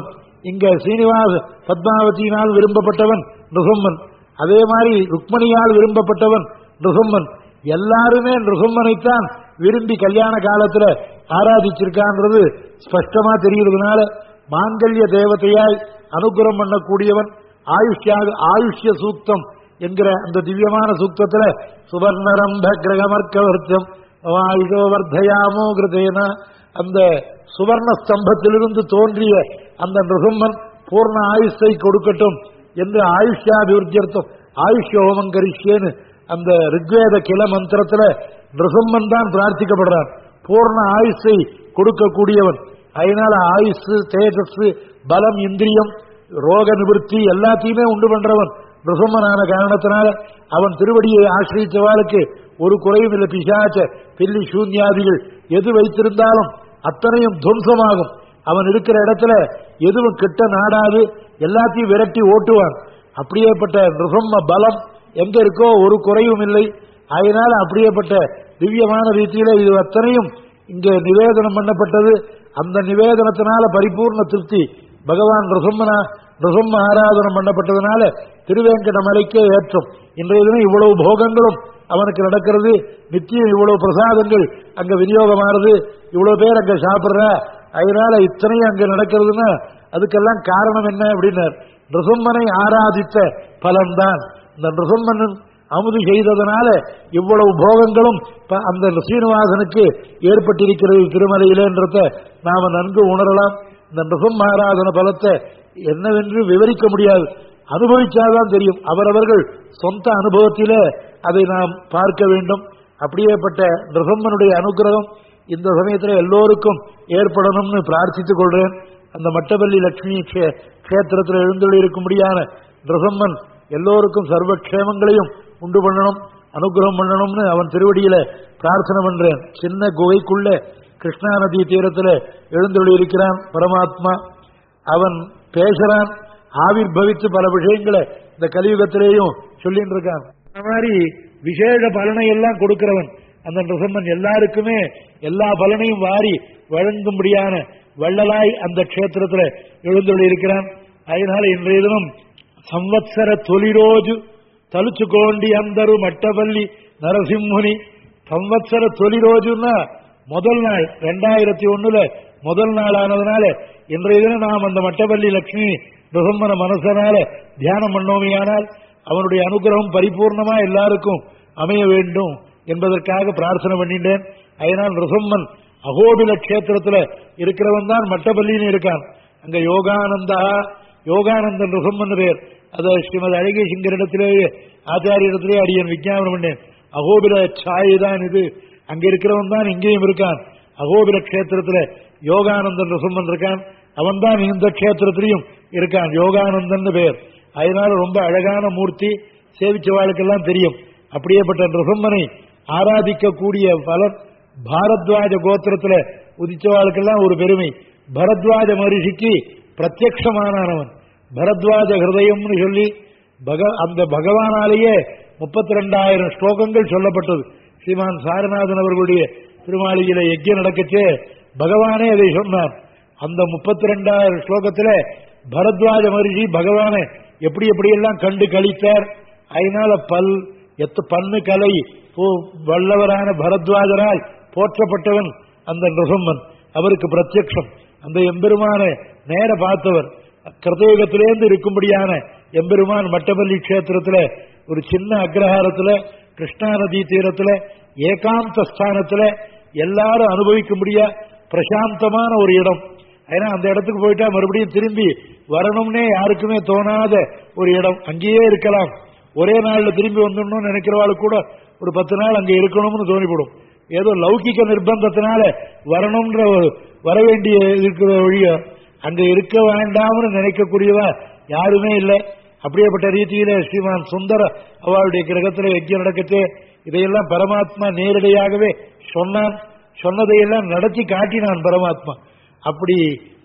இங்க சீனிவாஸ் பத்மாவதியினால் விரும்பப்பட்டவன் நிருகம்மன் அதே மாதிரி ருக்மணியால் விரும்பப்பட்டவன் நிருகம்மன் எல்லாருமே நிருகம்மனைத்தான் விரும்பி கல்யாண காலத்துல ஆராதிச்சிருக்கான்றது ஸ்பஷ்டமா தெரிகிறதுனால மாங்கல்ய தேவதையாய் அனுகிரகம் பண்ணக்கூடியவன் ஆயுஷ்யாக ஆயுஷ்ய சூக்தம் என்கிற அந்த திவ்யமான சூக்தத்துல சுவர்ணரம்ப கிரகமர்க்கவர்த்தம் ஆயுஷோ வர்த்தயாமோ கிருதேன அந்த சுவர்ண ஸ்தம்பத்திலிருந்து தோன்றிய அந்த நிருகம்மன் பூர்ண ஆயுஷை கொடுக்கட்டும் என்று ஆயுஷ்யாபிவிருத்தியர்த்தம் ஆயுஷ்ய ஹோமம் கரிஷ்யேன்னு அந்த ரிக்வேத கிள மந்திரத்துல நிருகம்மன் தான் பிரார்த்திக்கப்படுறான் பூர்ண ஆயுஷை கொடுக்கக்கூடியவன் அதனால ஆயுஷ் தேஜஸ் பலம் இந்திரியம் ரோக நிவர்த்தி எல்லாத்தையுமே உண்டு பண்றவன் நிருகம்மனான காரணத்தினால அவன் திருவடியை ஆசிரியச்சவாளுக்கு ஒரு குறையும் இல்லை பிசாச்ச பில்லி சூன்யாதிகள் எது வைத்திருந்தாலும் அத்தனையும் துவம்சமாகும் அவன் இருக்கிற இடத்துல எதுவும் கிட்ட நாடாது எல்லாத்தையும் விரட்டி ஓட்டுவான் அப்படியேப்பட்ட நிருகம்ம பலம் எங்க இருக்கோ ஒரு குறையும் இல்லை அதனால அப்படியேப்பட்ட திவ்யமான ரீதியில இது அத்தனையும் இங்க நிவேதனம் பண்ணப்பட்டது அந்த நிவேதனத்தினால பரிபூர்ண திருப்தி பகவான் ரிசம்மனா ரிசம்ம ஆராதனம் பண்ணப்பட்டதுனால திருவேங்கட மலைக்கே ஏற்றம் இன்றைய தினம் இவ்வளவு போகங்களும் அவனுக்கு நடக்கிறது நித்தியம் இவ்வளவு பிரசாதங்கள் அங்க விநியோகமானது இவ்வளவு பேர் அங்க சாப்பிடுற அதனால இத்தனையும் அங்க நடக்கிறதுன்னா அதுக்கெல்லாம் காரணம் என்ன அப்படின்னார் நிருசம்மனை ஆராதித்த பலன்தான் இந்த நிருசம்மன் அமுது செய்ததனால இவ்வளவு போகங்களும் ப- அந்த சீனிவாசனுக்கு ஏற்பட்டிருக்கிறது திருமலையிலேன்றத நாம நன்கு உணரலாம் இந்த நிருசம் ஆராதன பலத்தை என்னவென்று விவரிக்க முடியாது அனுபவிச்சாதான் தெரியும் அவரவர்கள் சொந்த அனுபவத்திலே அதை நாம் பார்க்க வேண்டும் அப்படியேப்பட்ட நிருசம்மனுடைய அனுகிரகம் இந்த சமயத்தில் எல்லோருக்கும் ஏற்படணும்னு பிரார்த்தித்துக் கொள்றேன் அந்த மட்டபள்ளி லட்சுமி கே- கஷேத்திரத்தில் எழுந்தொழி இருக்கும்படியான நிருசம்மன் எல்லோருக்கும் சர்வக்ஷேமங்களையும் உண்டு பண்ணணும் அனுகிரகம் பண்ணணும்னு அவன் திருவடியில பிரார்த்தனை பண்றேன் சின்ன குகைக்குள்ள கிருஷ்ணா நதி தீரத்துல எழுந்தொழி இருக்கிறான் பரமாத்மா அவன் பேசுறான் ஆவிர் பவித்து பல விஷயங்களை இந்த கலியுகத்திலேயும் சொல்லிட்டு இருக்கான் அந்த மாதிரி விசேஷ பலனை எல்லாம் கொடுக்கிறவன் அந்த நிருசம்மன் எல்லாருக்குமே எல்லா பலனையும் வாரி வழங்கும்படியான வள்ளலாய் அந்த க்ஷேத்திரத்துல எழுந்தொழி இருக்கிறான் அதனால இன்றைய தினம் సంవత్సర తొలి రోజు తలుచుకోండి అందరూ మట్టపల్లి నరసింహుని సంవత్సர తొలి రోజుன்னா முதல் நாள் ரெண்டாயிரத்தி ஒண்ணுல முதல் நாள் ஆனதுனால இன்றைய தினம் நாம் அந்த மட்டப்பள்ளி லட்சுமி நிருசம்மன மனசனால தியானம் பண்ணோமையானால் அவனுடைய அனுகிரகம் பரிபூர்ணமா எல்லாருக்கும் அமைய வேண்டும் என்பதற்காக பிரார்த்தனை பண்ணிட்டேன் அதனால் நிருசம்மன் அகோபில கஷேத்திரத்துல இருக்கிறவன் தான் மட்டப்பள்ளின்னு இருக்கான் அங்க யோகானந்தா யோகானந்தன் ருகம்மன் பேர் அத ஸ்ரீமதி அழகிய சிங்கரிடத்திலேயே ஆச்சாரியரிடத்திலே அடியன் விஞ்ஞாபனம் பண்ணேன் அகோபில சாயை தான் இது அங்க இருக்கிறவன் தான் இங்கேயும் இருக்கான் அகோபில கஷேத்திரத்துல யோகானந்தன் ருகம்மன் இருக்கான் அவன் தான் இந்த கஷேத்திரத்திலையும் இருக்கான் யோகானந்தன் பேர் அதனால ரொம்ப அழகான மூர்த்தி சேவிச்சவாளுக்கெல்லாம் தெரியும் அப்படியேப்பட்ட ருகம்மனை ஆராதிக்கக்கூடிய பலன் பாரத்வாஜ கோத்திரத்துல உதிச்சவாளுக்கெல்லாம் ஒரு பெருமை பரத்வாஜ மகரிஷிக்கு பிரத்யக்ஷமானவன் பரத்வாஜ ஹிருதயம்னு சொல்லி பக- அந்த பகவானாலேயே முப்பத்தி ரெண்டாயிரம் ஸ்லோகங்கள் சொல்லப்பட்டது ஸ்ரீமான் சாரநாதன் அவர்களுடைய திருமாளிகையில யஜ்யம் நடக்கச்சே பகவானே அதை சொன்னார் அந்த முப்பத்தி ரெண்டாயிரம் ஸ்லோகத்துல பரத்வாஜ மகரிஷி பகவானை எப்படி எப்படியெல்லாம் கண்டு கழித்தார் அதனால பல் எத்த பண்ணு கலை போ- வல்லவரான பரத்வாஜரால் போற்றப்பட்டவன் அந்த நிருசம்மன் அவருக்கு பிரத்யக்ஷம் அந்த எம்பெருமானை நேர பார்த்தவர் கிருதயுகத்திலேருந்து இருக்கும்படியான எம்பெருமான் மட்டப்பள்ளி கஷேத்திரத்துல ஒரு சின்ன அக்ரஹாரத்துல கிருஷ்ணா நதி தீரத்துல ஏகாந்த ஸ்தானத்துல எல்லாரும் அனுபவிக்கும்படியா பிரசாந்தமான ஒரு இடம் ஏன்னா அந்த இடத்துக்கு போயிட்டா மறுபடியும் திரும்பி வரணும்னே யாருக்குமே தோணாத ஒரு இடம் அங்கேயே இருக்கலாம் ஒரே நாள்ல திரும்பி வந்துடணும்னு நினைக்கிறவாளுக்கு கூட ஒரு பத்து நாள் அங்க இருக்கணும்னு தோணிப்படும் ஏதோ லௌகிக நிர்பந்தத்தினால வரணும்ன்ற ஒரு வர வேண்டிய இருக்கிற வழிய அங்க இருக்க வேண்டாம்னு நினைக்கக்கூடியவா யாருமே இல்லை அப்படியேப்பட்ட ரீதியில ஸ்ரீமான் சுந்தர அவளுடைய கிரகத்துல யஜ்யம் நடக்கச்சு இதையெல்லாம் பரமாத்மா நேரடியாகவே சொன்னான் சொன்னதையெல்லாம் நடத்தி காட்டினான் பரமாத்மா அப்படி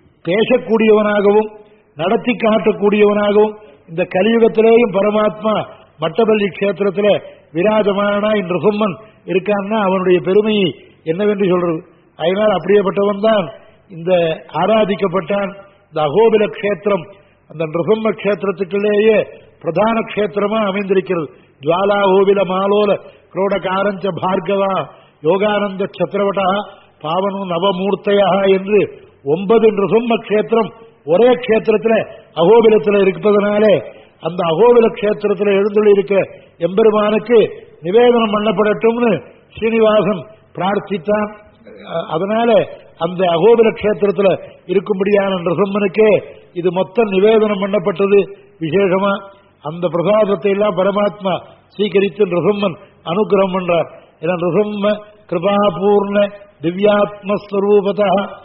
பேசக்கூடியவனாகவும் நடத்தி காட்டக்கூடியவனாகவும் இந்த கலியுகத்திலேயும் பரமாத்மா மட்டபள்ளி கஷேத்திரத்துல விராஜமானா இன்று சும்மன் இருக்கான்னா அவனுடைய பெருமையை என்னவென்று சொல்றது அதனால் அப்படியேப்பட்டவன் தான் இந்த ஆராதிக்கப்பட்டான் இந்த அகோபில கஷேத்திரம் அந்த நிருசம்ம கஷேத்திரத்துக்குள்ளேயே பிரதான கஷேத்திரமா அமைந்திருக்கிறது ஜுவாலா ஓபில மாலோல குரோட காரஞ்ச பார்கவா யோகானந்த சத்திரவட்டா பாவனு நவமூர்த்தையா என்று ஒன்பது நிருசம்ம கஷேத்திரம் ஒரே கஷேத்திரத்துல அகோபிலத்துல இருப்பதனாலே அந்த அகோபில கஷேத்திரத்துல எழுந்துள்ள இருக்க எம்பெருமானுக்கு நிவேதனம் பண்ணப்படட்டும்னு ஸ்ரீனிவாசன் பிரார்த்தித்தான் அஹ் அதனால அந்த அகோபில கஷேத்திரத்துல இருக்கும்படியான நிருசம்மனுக்கே இது மொத்தம் நிவேதனம் பண்ணப்பட்டது விசேஷமா அந்த பிரசாதத்தை எல்லாம் பரமாத்மா சீகரித்து நிருசம்மன் அனுகிரகம் பண்றார் ஏன்னா நிருசம்ம கிருபாபூர்ண திவ்யாத்மஸ்வரூபத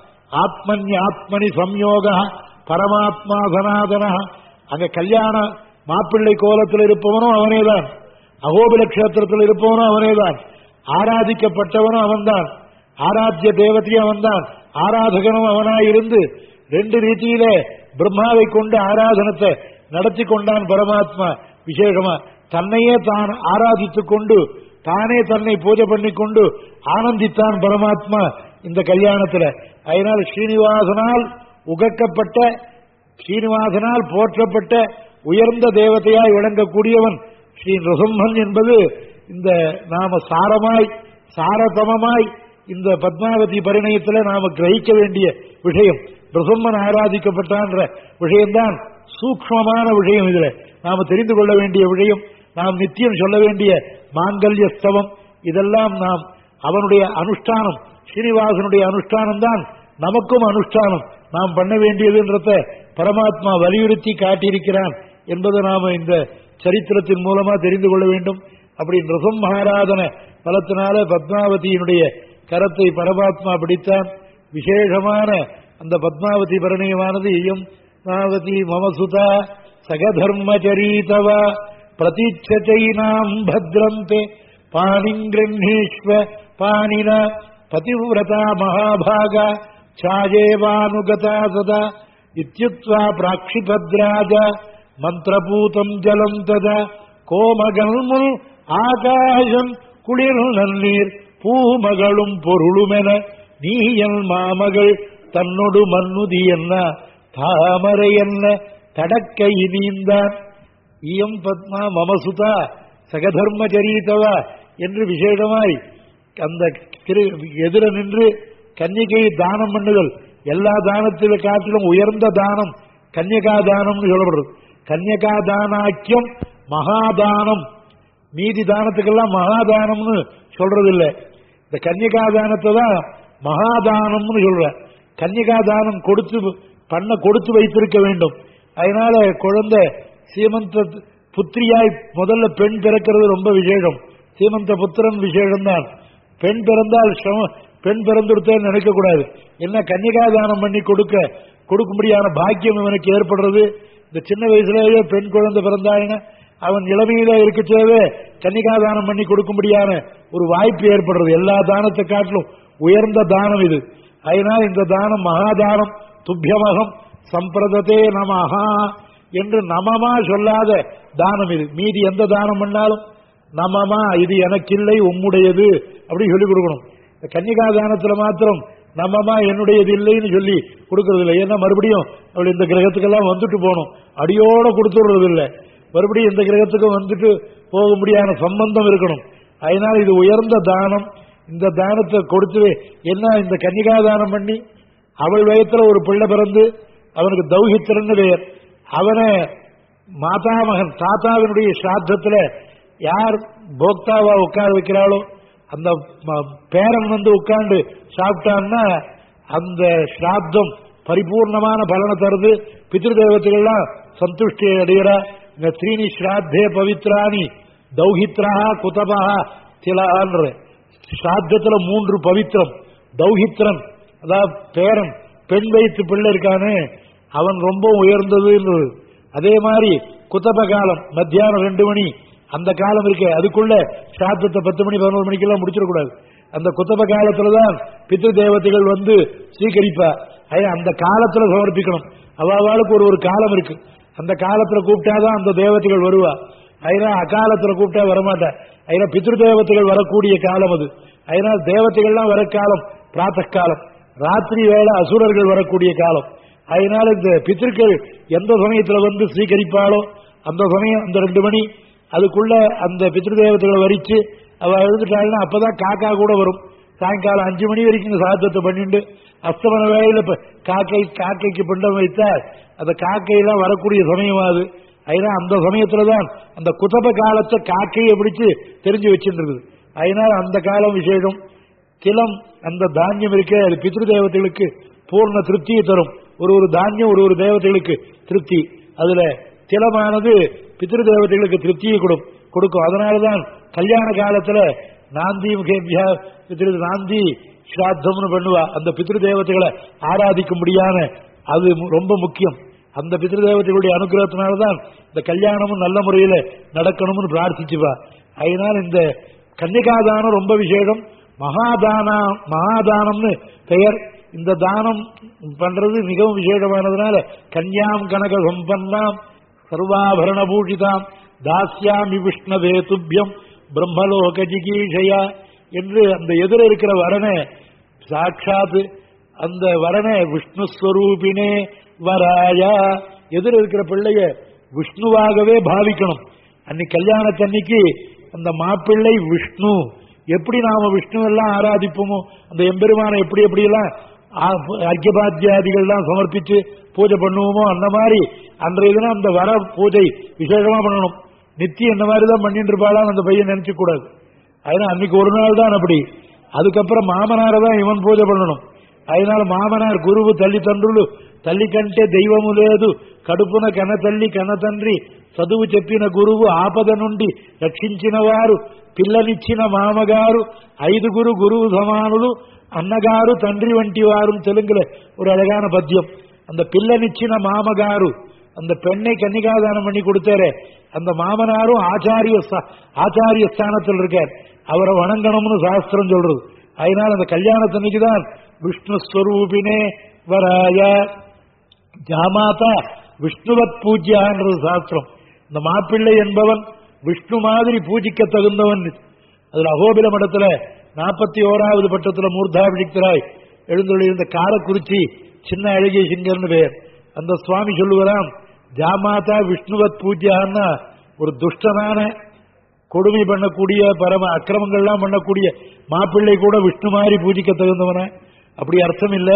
ஆத்மன்யாத்மனி சம்யோக பரமாத்மா சனாதன அங்க கல்யாண மாப்பிள்ளை கோலத்தில் இருப்பவனும் அவனேதான் அகோபில கஷேத்திரத்தில் இருப்பவனும் அவனேதான் ஆராதிக்கப்பட்டவனும் அவன்தான் ஆராத்திய தேவதையும் அவன்தான் ஆராதகனும் அவனாயிருந்து ரெண்டு ரீதியிலே பிரம்மாவை கொண்டு ஆராதனத்தை நடத்தி கொண்டான் பரமாத்மா விசேஷமா தன்னையே தான் ஆராதித்துக் கொண்டு தானே தன்னை பூஜை பண்ணி கொண்டு ஆனந்தித்தான் பரமாத்மா இந்த கல்யாணத்துல அதனால் ஸ்ரீனிவாசனால் உகக்கப்பட்ட ஸ்ரீனிவாசனால் போற்றப்பட்ட உயர்ந்த தேவதையாய் விளங்கக்கூடியவன் ஸ்ரீ நృసింహன் என்பது இந்த நாம சாரமாய் சாரதமமாய் இந்த பத்மாவதி பரிணயத்துல நாம கிரகிக்க வேண்டிய விஷயம் நృసింహன் ஆராதிக்கப்பட்டான்ற விஷயம்தான் சூக்மமான விஷயம் இதுல நாம தெரிந்து கொள்ள வேண்டிய விஷயம் நாம் நித்தியம் சொல்ல வேண்டிய மாங்கல்ய ஸ்தவம் இதெல்லாம் நாம் அவனுடைய அனுஷ்டானம் ஸ்ரீனிவாசனுடைய அனுஷ்டானம் தான் நமக்கும் அனுஷ்டானம் நாம் பண்ண வேண்டியதுன்றத பரமாத்மா வலியுறுத்தி காட்டியிருக்கிறான் என்பதை நாம இந்த சரித்திரத்தின் மூலமா தெரிந்து கொள்ள வேண்டும் அப்படி நிருசம் மகாராதன பலத்தினால பத்மாவதியினுடைய கரத்தை பரமாத்மா பிடித்தான் விசேஷமான அந்த பத்மாவதி பரிணயமானது இயம் பத்மாவதி மமசுதா சகதர்மச்சரீதவ பிரதீட்சைனாம் பத்ரந்தே பாணிங்கிரண்ணீஸ்வ பாணின பதிவிரதா மகாபாகா சாயேவானுகதா சதா இத்தியுக்த்வா பிராட்சிபத்ராஜ மந்திரபூதம் ஜலம் ததா கோமகல்முல் ஆகாசம் குளிர் நன்னீர் பூமகளும் பொருளுமென நீயல் மாமகள் தன்னொடு மன்னுதி என்ன தாமரை என்ன தடக்கை நீந்தான் இயம் பத்மா மமசுதா சகதர்மச்சரீதவா என்று விசேஷமாய் அந்த திரு எதிர நின்று கன்னிகையை தானம் பண்ணுதல் எல்லா தானத்தில காட்டிலும் உயர்ந்த தானம் கன்னிகா தானம்னு சொல்லப்படுறது கன்னிகா தானாக்கியம் மகாதானம் மீதி தானத்துக்கெல்லாம் மகாதானம்னு சொல்றது இல்ல இந்த கன்னிகா தானத்தை தான் மகாதானம்னு சொல்ற கன்னிகா தானம் கொடுத்து பண்ண கொடுத்து வைத்திருக்க வேண்டும் அதனால குழந்தை சீமந்த புத்திரியாய் முதல்ல பெண் பிறக்கிறது ரொம்ப விசேஷம் சீமந்த புத்திரன் விசேஷம் தான் பெண் பிறந்தால் சிரம- பெண் பிறந்துடுத்தேன்னு நினைக்க கூடாது என்ன கன்னிகா தானம் பண்ணி கொடுக்க கொடுக்கும்படியான பாக்கியம் இவனுக்கு ஏற்படுறது இந்த சின்ன வயசுலேயே பெண் குழந்தை பிறந்தாயின அவன் இளமையில இருக்கச்சேவே கன்னிகா தானம் பண்ணி கொடுக்கும்படியான ஒரு வாய்ப்பு ஏற்படுறது எல்லா தானத்தை காட்டிலும் உயர்ந்த தானம் இது அதனால் இந்த தானம் மகாதானம் துப்பியமகம் சம்பிரதத்தே நமஹா என்று நமமா சொல்லாத தானம் இது மீதி எந்த தானம் பண்ணாலும் நமமா இது எனக்கில்லை உம்முடையது அப்படி சொல்லி கொடுக்கணும் இந்த கன்னிகா தானத்துல மாத்திரம் நமமா என்னுடையது இல்லைன்னு சொல்லி கொடுக்கறது இல்லை ஏன்னா மறுபடியும் அவள் இந்த கிரகத்துக்கெல்லாம் வந்துட்டு போகணும் அடியோட கொடுத்துடுறது இல்லை மறுபடியும் இந்த கிரகத்துக்கும் வந்துட்டு போக முடியாத சம்பந்தம் இருக்கணும் அதனால இது உயர்ந்த தானம் இந்த தானத்தை கொடுத்து என்ன இந்த கன்னிகா தானம் பண்ணி அவள் வயத்துல ஒரு பிள்ளை பிறந்து அவனுக்கு தௌஹித்திரன்னு பெயர் அவனை மாதாமகன் தாத்தாவினுடைய ஸ்ராத்தத்துல யார் போக்தாவா உட்கார வைக்கிறாளோ அந்த ம- பேரன் வந்து உட்கார்ந்து சாப்பிட்டான்னா அந்த ஸ்ராத்தம் பரிபூர்ணமான பலனை தருது பித்ருதேவத்தைகள்லாம் சந்துஷ்டி அடைகிறா இந்த த்ரீனி ஸ்ராத்தே பவித்ராணி தௌஹித்ரா குதபா திலான்ற ஸ்ராத்தத்துல மூன்று பவித்திரம் தௌஹித்ரன் அதாவது பேரன் பெண் வயிற்று பிள்ளை இருக்கானே அவன் ரொம்ப உயர்ந்ததுன்றது அதே மாதிரி குத்தப காலம் மத்தியானம் ரெண்டு மணி அந்த காலம் இருக்கு அதுக்குள்ள சாத்தத்தை பத்து மணி பதினோரு மணிக்கெல்லாம் முடிச்சிடக்கூடாது அந்த குத்தப காலத்துலதான் பித்ரு தேவதைகள் வந்து ஸ்வீகரிப்பா ஐயா, அந்த காலத்துல சமர்ப்பிக்கணும் அவாவாளுக்கு ஒரு ஒரு காலம் இருக்கு அந்த காலத்துல கூப்பிட்டாதான் அந்த தேவதைகள் வருவா அதனால் அகாலத்துல கூப்பிட்டா வரமாட்டா அதனால் பித்ரு தேவதைகள் வரக்கூடிய காலம் அது அதனால் தேவதைகள்லாம் வர காலம் பிராத்த காலம் ராத்திரி வேளை அசுரர்கள் வரக்கூடிய காலம் அதனால இந்த பித்திருக்கள் எந்த சமயத்துல வந்து ஸ்வீகரிப்பாளோ அந்த சமயம் அந்த ரெண்டு மணி அதுக்குள்ள அந்த பித்ரு தேவதைகளை வரிச்சு அவ எழுந்துட்டாள்னா அப்பதான் காக்கா கூட வரும் சாயங்காலம் அஞ்சு மணி வரைக்கும் இந்த சாதத்தை பண்ணிட்டு அஸ்தமன வேளையில இப்ப காக்கை காக்கைக்கு பிண்டம் வைத்தால் அந்த காக்கையெல்லாம் வரக்கூடிய சமயம் அது அதனால அந்த சமயத்துலதான் அந்த குதப காலத்தை காக்கையை பிடிச்சு தெரிஞ்சு வச்சிருந்தது அதனால அந்த காலம் விசேஷம் திலம் அந்த தானியம் இருக்கே அது பித்ரு தேவதைகளுக்கு பூர்ண திருப்தியை தரும் ஒரு ஒரு தானியம் ஒரு ஒரு தேவதைகளுக்கு திருப்தி அதுல திலமானது பித்ரு தேவதைகளுக்கு திருப்தியை கொடும் கொடுக்கும் அதனாலதான் கல்யாண காலத்துல நாந்தி முகேபியா பித்ரு நாந்தி ஸ்ராத்தம்னு பண்ணுவா அந்த பித்ரு தேவதைகளை ஆராதிக்கும்படியான அது மு- ரொம்ப முக்கியம் அந்த பித்ரு தேவதைகளுடைய அனுகிரகத்தினால்தான் இந்த கல்யாணமும் நல்ல முறையில நடக்கணும்னு பிரார்த்திச்சுவா அதனால இந்த கன்னிகாதானம் ரொம்ப விசேஷம் மகாதானா மகாதானம்னு பெயர் இந்த தானம் பண்றது மிகவும் விசேஷமானதுனால கன்யாம் கனக சம்பன்னாம் சர்வாபரண பூஷிதாம் தாஸ்யாமி விஷ்ணவே துப்பியம் பிரம்மலோக ஜிகீஷயா என்று அந்த எதிர இருக்கிற வரனை சாட்சாத் அந்த வரனை விஷ்ணு ஸ்வரூபினே வராயா எதிர இருக்கிற பிள்ளைய விஷ்ணுவாகவே பாவிக்கணும் அன்னைக்கு கல்யாணத்தன்னைக்கு அந்த மாப்பிள்ளை விஷ்ணு எப்படி நாம விஷ்ணு எல்லாம் ஆராதிப்போமோ அந்த எம்பெருமானை எப்படி எப்படி எல்லாம் அர்க்கபாத்தியாதிகள்லாம் சமர்ப்பிச்சு பூஜை பண்ணுவோமோ அந்த மாதிரி அன்றைய தினம் அந்த வர பூஜை விசேஷமா பண்ணணும் நித்தியம் இந்த மாதிரி தான் பண்ணிட்டு இருப்பாளான்னு அந்த பையன் நினைச்சு கூடாது அதனால அன்னைக்கு ஒரு நாள் தான் அப்படி அதுக்கப்புறம் மாமனாரை தான் இவன் பூஜை பண்ணணும் அதனால మామనార్ గురువు తల్లిదండ్రులు తల్లి కంటే దైవము లేదు కడుపున కన తల్లి కన తండ్రి చదువు చెప్పిన గురువు ఆపద నుండి రక్షించిన వారు పిల్లనిచ్చిన మామగారు ఐదుగురు గురువు సమానులు అన్నగారు తండ్రి వంటి వారు తెలుగుல ஒரு அழகான பத்தியம் அந்த பிள்ளனிச்சின மாமகாரு அந்த பெண்ணை கன்னிகாதானம் பண்ணி கொடுத்தாரே அந்த மாமனாரும் ஆச்சாரிய ஸ்தா- ஆச்சாரிய ஸ்தானத்தில் இருக்கார் அவரை வணங்கணும்னு சாஸ்திரம் சொல்றது அதனால அந்த கல்யாணத்தன்னைக்கு தான் விஷ்ணு ஸ்வரூபினே வராய ஜாமாதா விஷ்ணுவத் பூஜ்யான்றது சாஸ்திரம் இந்த மாப்பிள்ளை என்பவன் விஷ்ணு மாதிரி பூஜிக்க தகுந்தவன் அதுல அகோபில மடத்துல நாற்பத்தி ஓராவது பட்டத்துல மூர்தாபிடிக்கிறாய் எழுந்துள்ளிருந்த காரக்குறிச்சி சின்ன அழகிய சிங்கர்னு பெயர் அந்த சுவாமி சொல்லுவதாம் ஜாமாதா விஷ்ணுவத் பூஜ்யான்னா ஒரு துஷ்டனான கொடுமை பண்ணக்கூடிய பரம அக்கிரமங்கள்லாம் பண்ணக்கூடிய மாப்பிள்ளை கூட விஷ்ணு மாதிரி பூஜிக்க தகுந்தவன அப்படி அர்த்தம் இல்ல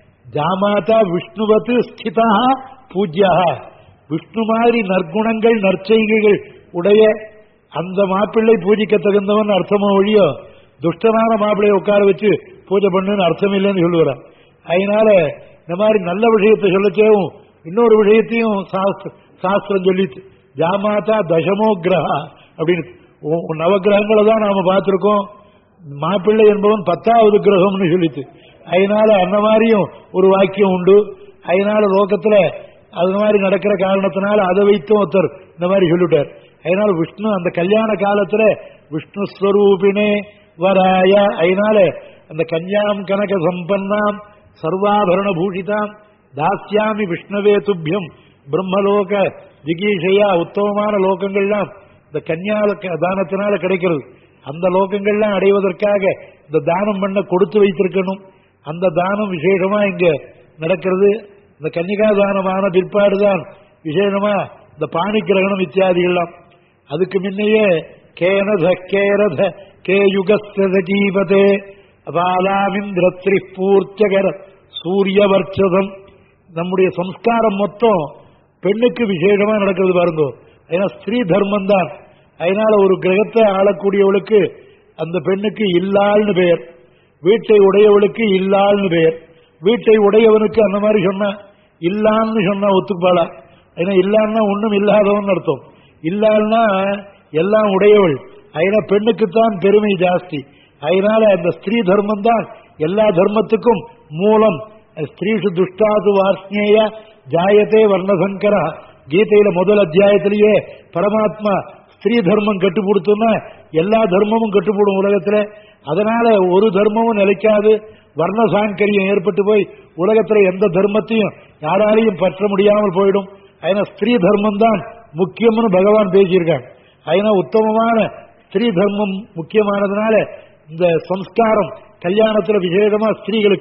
ஜாமாதா விஷ்ணுவத்து ஸ்திதா பூஜ்யா விஷ்ணு மாதிரி நற்குணங்கள் நற்செய்கைகள் உடைய அந்த மாப்பிள்ளை பூஜிக்க தகுந்தவன் அர்த்தமோ ஒழியோ துஷ்டனான மாப்பிள்ளையை உட்கார வச்சு பூஜை பண்ணுன்னு அர்த்தம் இல்லைன்னு சொல்லுவாராம் அதனால இந்த மாதிரி நல்ல விஷயத்தை சொல்லச்சேவும் இன்னொரு விஷயத்தையும் சாஸ்திர- சாஸ்திரம் சொல்லிச்சு ஜாமாதா தசமோ கிரகா அப்படின்னு உ- உ- நவக்கிரகங்களை தான் நாம பார்த்திருக்கோம் மாப்பிள்ளை என்பவன் பத்தாவது கிரகம்னு சொல்லிச்சு அதனால அந்த மாதிரியும் ஒரு வாக்கியம் உண்டு அதனால லோகத்துல அது மாதிரி நடக்கிற காரணத்தினால அதை வைத்தும் ஒருத்தர் இந்த மாதிரி சொல்லிட்டார் அதனால விஷ்ணு அந்த கல்யாண காலத்துல விஷ்ணு ஸ்வரூபினே வராய அதனால அந்த கன்யாம் கனக சம்பன்னாம் சர்வாபரண பூஷிதாம் தாஸ்யாமி விஷ்ணவே துப்பியம் பிரம்மலோக ஜிகீஷையா உத்தமமான லோகங்கள்லாம் இந்த கன்யா தானத்தினால கிடைக்கிறது அந்த லோகங்கள்லாம் அடைவதற்காக இந்த தானம் பண்ண கொடுத்து வைத்திருக்கணும் அந்த தானம் விசேஷமா இங்க நடக்கிறது இந்த கன்னிகா தானமான பிற்பாடுதான் விசேஷமா இந்த பாணி கிரகணம் இத்தியாதிகள்லாம் அதுக்கு முன்னையே கேனத கேரத கே யுகஸ்தீபதே பாலாமிந்திரத்ரி பூர்த்தகர சூரிய வர்ச்சதம் நம்முடைய சம்ஸ்காரம் மொத்தம் பெண்ணுக்கு விசேஷமா நடக்கிறது பாருங்க ஏன்னா ஸ்திரீ தர்மம் தான் அதனால ஒரு கிரகத்தை ஆளக்கூடியவளுக்கு அந்த பெண்ணுக்கு இல்லாள்னு பெயர் வீட்டை உடையவளுக்கு இல்லாள்னு பெயர் வீட்டை உடையவனுக்கு அந்த மாதிரி சொன்னா இல்லான்னு சொன்னா ஒத்துப்பாளா ஏன்னா இல்லான்னா ஒண்ணும் இல்லாதவன் அர்த்தம் இல்லான்னா எல்லாம் உடையவள் அதனால பெண்ணுக்குத்தான் பெருமை ஜாஸ்தி அதனால அந்த ஸ்திரீ தர்மம் தான் எல்லா தர்மத்துக்கும் மூலம் ஸ்திரீஷு துஷ்டாது வார்ஷ்ணேய ஜாயத்தே வர்ணசங்கர கீதையில முதல் அத்தியாயத்திலேயே பரமாத்மா ஸ்திரீ தர்மம் கட்டுப்படுத்தும்னா எல்லா தர்மமும் கட்டுப்படும் உலகத்துல அதனால ஒரு தர்மமும் நிலைக்காது வர்ண சாங்கரியம் ஏற்பட்டு போய் உலகத்துல எந்த தர்மத்தையும் யாராலையும் பற்ற முடியாமல் போயிடும் அதனால ஸ்திரீ தர்மம் தான் முக்கியம்னு பகவான் பேசியிருக்காங்க அதனால உத்தமமான ஸ்திரீ தர்மம் முக்கியமானதுனால இந்த சம்ஸ்காரம் கல்யாணத்துல விசேஷமா ஸ்திரீகளுக்கு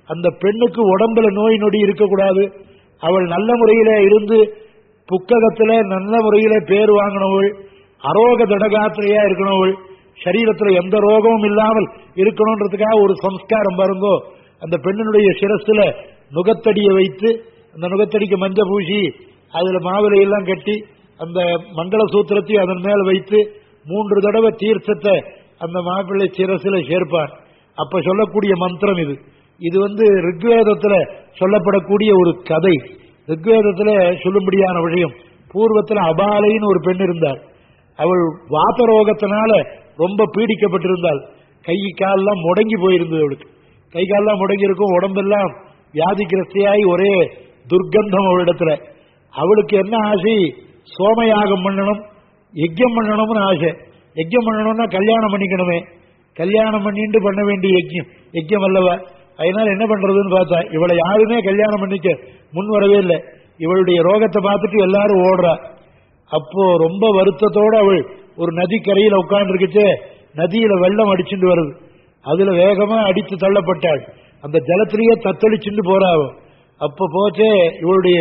அந்த பெண்ணுக்கு உடம்புல நோய் நொடி இருக்கக்கூடாது அவள் நல்ல முறையில இருந்து புக்ககத்துல நல்ல முறையில பேர் வாங்கினவள் அரோக தடகாத்திரையா இருக்கணவள் சரீரத்துல எந்த ரோகமும் இல்லாமல் இருக்கணும்ன்றதுக்காக ஒரு சம்ஸ்காரம் பாருங்கோ அந்த பெண்ணினுடைய சிரசுல நுகத்தடியை வைத்து அந்த நுகத்தடிக்கு மஞ்ச பூசி அதுல மாவிலை எல்லாம் கட்டி அந்த மங்கள சூத்திரத்தையும் அதன் மேல் வைத்து மூன்று தடவை தீர்த்தத்தை அந்த மாப்பிள்ளை சிரசுல சேர்ப்பார் அப்ப சொல்லக்கூடிய மந்திரம் இது இது வந்து ரிக்வேதத்துல சொல்லப்படக்கூடிய ஒரு கதை ரிக்வேதத்துல சொல்லும்படியான விஷயம் பூர்வத்துல அபாலைன்னு ஒரு பெண் இருந்தாள் அவள் வாத ரோகத்தினால ரொம்ப பீடிக்கப்பட்டிருந்தாள் கை காலெல்லாம் முடங்கி போயிருந்தது அவளுக்கு கை காலெல்லாம் முடங்கி இருக்கும் உடம்பெல்லாம் வியாதிகிரஸ்தியாகி ஒரே துர்க்கந்தம் அவளிடத்துல அவளுக்கு என்ன ஆசை சோமயாகம் பண்ணணும் யஜ்யம் பண்ணணும்னு ஆசை யஜ்யம் பண்ணணும்னா கல்யாணம் பண்ணிக்கணுமே கல்யாணம் பண்ணிட்டு பண்ண வேண்டிய யஜ்யம் யஜ்யம் அல்லவா அதனால என்ன பண்றதுன்னு பார்த்தா இவளை யாருமே கல்யாணம் பண்ணிக்க முன் வரவே இல்லை இவளுடைய ரோகத்தை பார்த்துட்டு எல்லாரும் ஓடுறா அப்போ ரொம்ப வருத்தத்தோட அவள் ஒரு நதி கரையில உட்கார்ந்துருக்குச்சே நதியில வெள்ளம் அடிச்சுட்டு வருது அதுல வேகமா அடித்து தள்ளப்பட்டாள் அந்த ஜலத்திலேயே தத்தளிச்சுட்டு போறா அவ அப்ப போச்சே இவளுடைய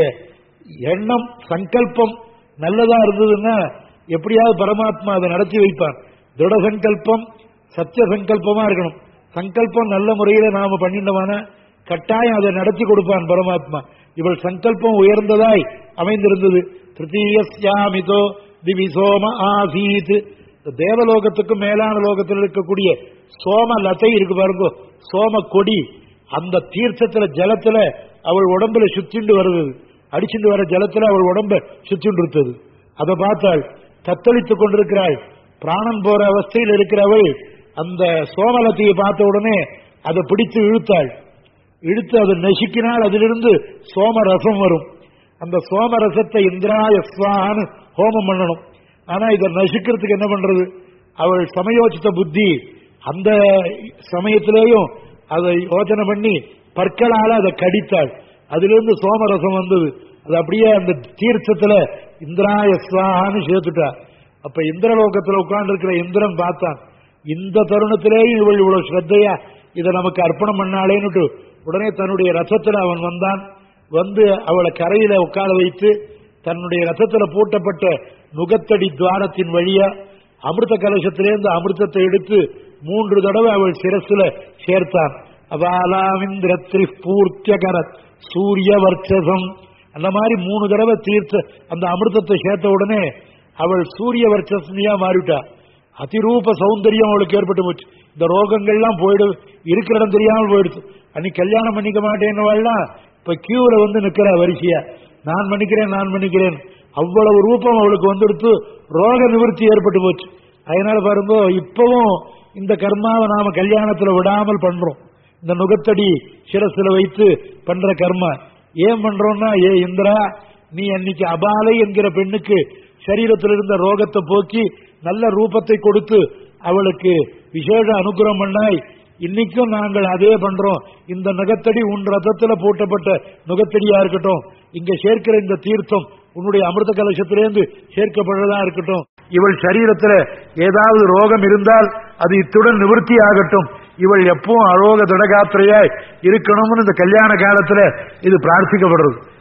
எண்ணம் சங்கல்பம் நல்லதா இருந்ததுன்னா எப்படியாவது பரமாத்மா அதை நடத்தி வைப்பான் திட சங்கல்பம் சத்திய சங்கல்பமா இருக்கணும் சங்கல்பம் நல்ல முறையில நாம பண்ணிட்டோமான கட்டாயம் அதை நடத்தி கொடுப்பான் பரமாத்மா இவள் சங்கல்பம் உயர்ந்ததாய் அமைந்திருந்தது திருத்தீயஸ்யாமிதோ திவி சோம ஆசீத் இந்த தேவலோகத்துக்கும் மேலான லோகத்தில் இருக்கக்கூடிய சோம லதை இருக்கு பாருங்க சோம கொடி அந்த தீர்த்தத்துல ஜலத்துல அவள் உடம்புல சுத்திண்டு வருது அடிச்சுட்டு வர ஜலத்துல அவள் உடம்ப சுத்திண்டு இருந்தது அதை பார்த்தாள் தத்தளித்துக் கொண்டிருக்கிறாள் பிராணன் போற அவஸ்தையில் இருக்கிறவள் அந்த சோமலத்தையை பார்த்த உடனே அதை பிடித்து இழுத்தாள் இழுத்து அதை நசுக்கினால் அதிலிருந்து சோம ரசம் வரும் அந்த சோம ரசத்தை இந்திராய ஸ்வான்னு ஹோமம் பண்ணணும் ஆனா இதை நசுக்கிறதுக்கு என்ன பண்றது அவள் சமயோசித்த புத்தி அந்த சமயத்திலேயும் அதை யோசனை பண்ணி பற்களால அதை கடித்தாள் அதிலிருந்து சோமரசம் வந்தது அது அப்படியே அந்த தீர்த்தத்துல இந்திராய ஸ்வான்னு சேர்த்துட்டா அப்ப இந்திரலோகத்துல உட்கார்ந்து இருக்கிற இந்திரன் பார்த்தான் இந்த தருணத்திலேயும் இவள் இவ்வளவு ஸ்ரத்தையா இதை நமக்கு அர்ப்பணம் பண்ணாளேன்னுட்டு உடனே தன்னுடைய ரசத்துல அவன் வந்தான் வந்து அவளை கரையில உட்கார வைத்து தன்னுடைய ரசத்துல பூட்டப்பட்ட நுகத்தடி துவாரத்தின் வழியா அமிர்த கலசத்திலேருந்து அமிர்தத்தை எடுத்து மூன்று தடவை அவள் சிரசுல சேர்த்தான் அபாலாமிந்திர பூர்த்தியகரத் சூரிய வர்ச்சசம் அந்த மாதிரி மூணு தடவை தீர்த்த அந்த அமிர்தத்தை சேர்த்த உடனே அவள் சூரிய வர்ச்சசனியா மாறிவிட்டா அதிரூப சௌந்தரியம் அவளுக்கு ஏற்பட்டு போச்சு இந்த ரோகங்கள்லாம் போயிடு இருக்கிற இடம் தெரியாமல் போயிடுச்சு அன்னைக்கு கல்யாணம் பண்ணிக்க மாட்டேன்னு இப்ப கியூல வந்து நிக்கிற வரிசையா நான் பண்ணிக்கிறேன் நான் பண்ணிக்கிறேன் அவ்வளவு ரூபம் அவளுக்கு வந்துடுத்து ரோக நிவர்த்தி ஏற்பட்டு போச்சு அதனால பாருங்க இப்பவும் இந்த கர்மாவை நாம கல்யாணத்துல விடாமல் பண்றோம் இந்த நுகத்தடி சிரசுல வைத்து பண்ற கர்மா ஏன் பண்றோம்னா ஏ இந்திரா நீ அன்னைக்கு அபாலை என்கிற பெண்ணுக்கு சரீரத்தில் இருந்த ரோகத்தை போக்கி நல்ல ரூபத்தை கொடுத்து அவளுக்கு விசேஷ அனுகிரகம் பண்ணாய் இன்னைக்கும் நாங்கள் அதே பண்றோம் இந்த நுகத்தடி உன் ரத்தத்துல பூட்டப்பட்ட நுகத்தடியா இருக்கட்டும் இங்க சேர்க்கிற இந்த தீர்த்தம் உன்னுடைய அமிர்த கலசத்திலேருந்து சேர்க்கப்படுறதா இருக்கட்டும் இவள் சரீரத்துல ஏதாவது ரோகம் இருந்தால் அது இத்துடன் நிவர்த்தி ஆகட்டும் இவள் எப்பவும் அரோக திடகாத்திரையாய் இருக்கணும்னு இந்த கல்யாண காலத்துல இது பிரார்த்திக்கப்படுறது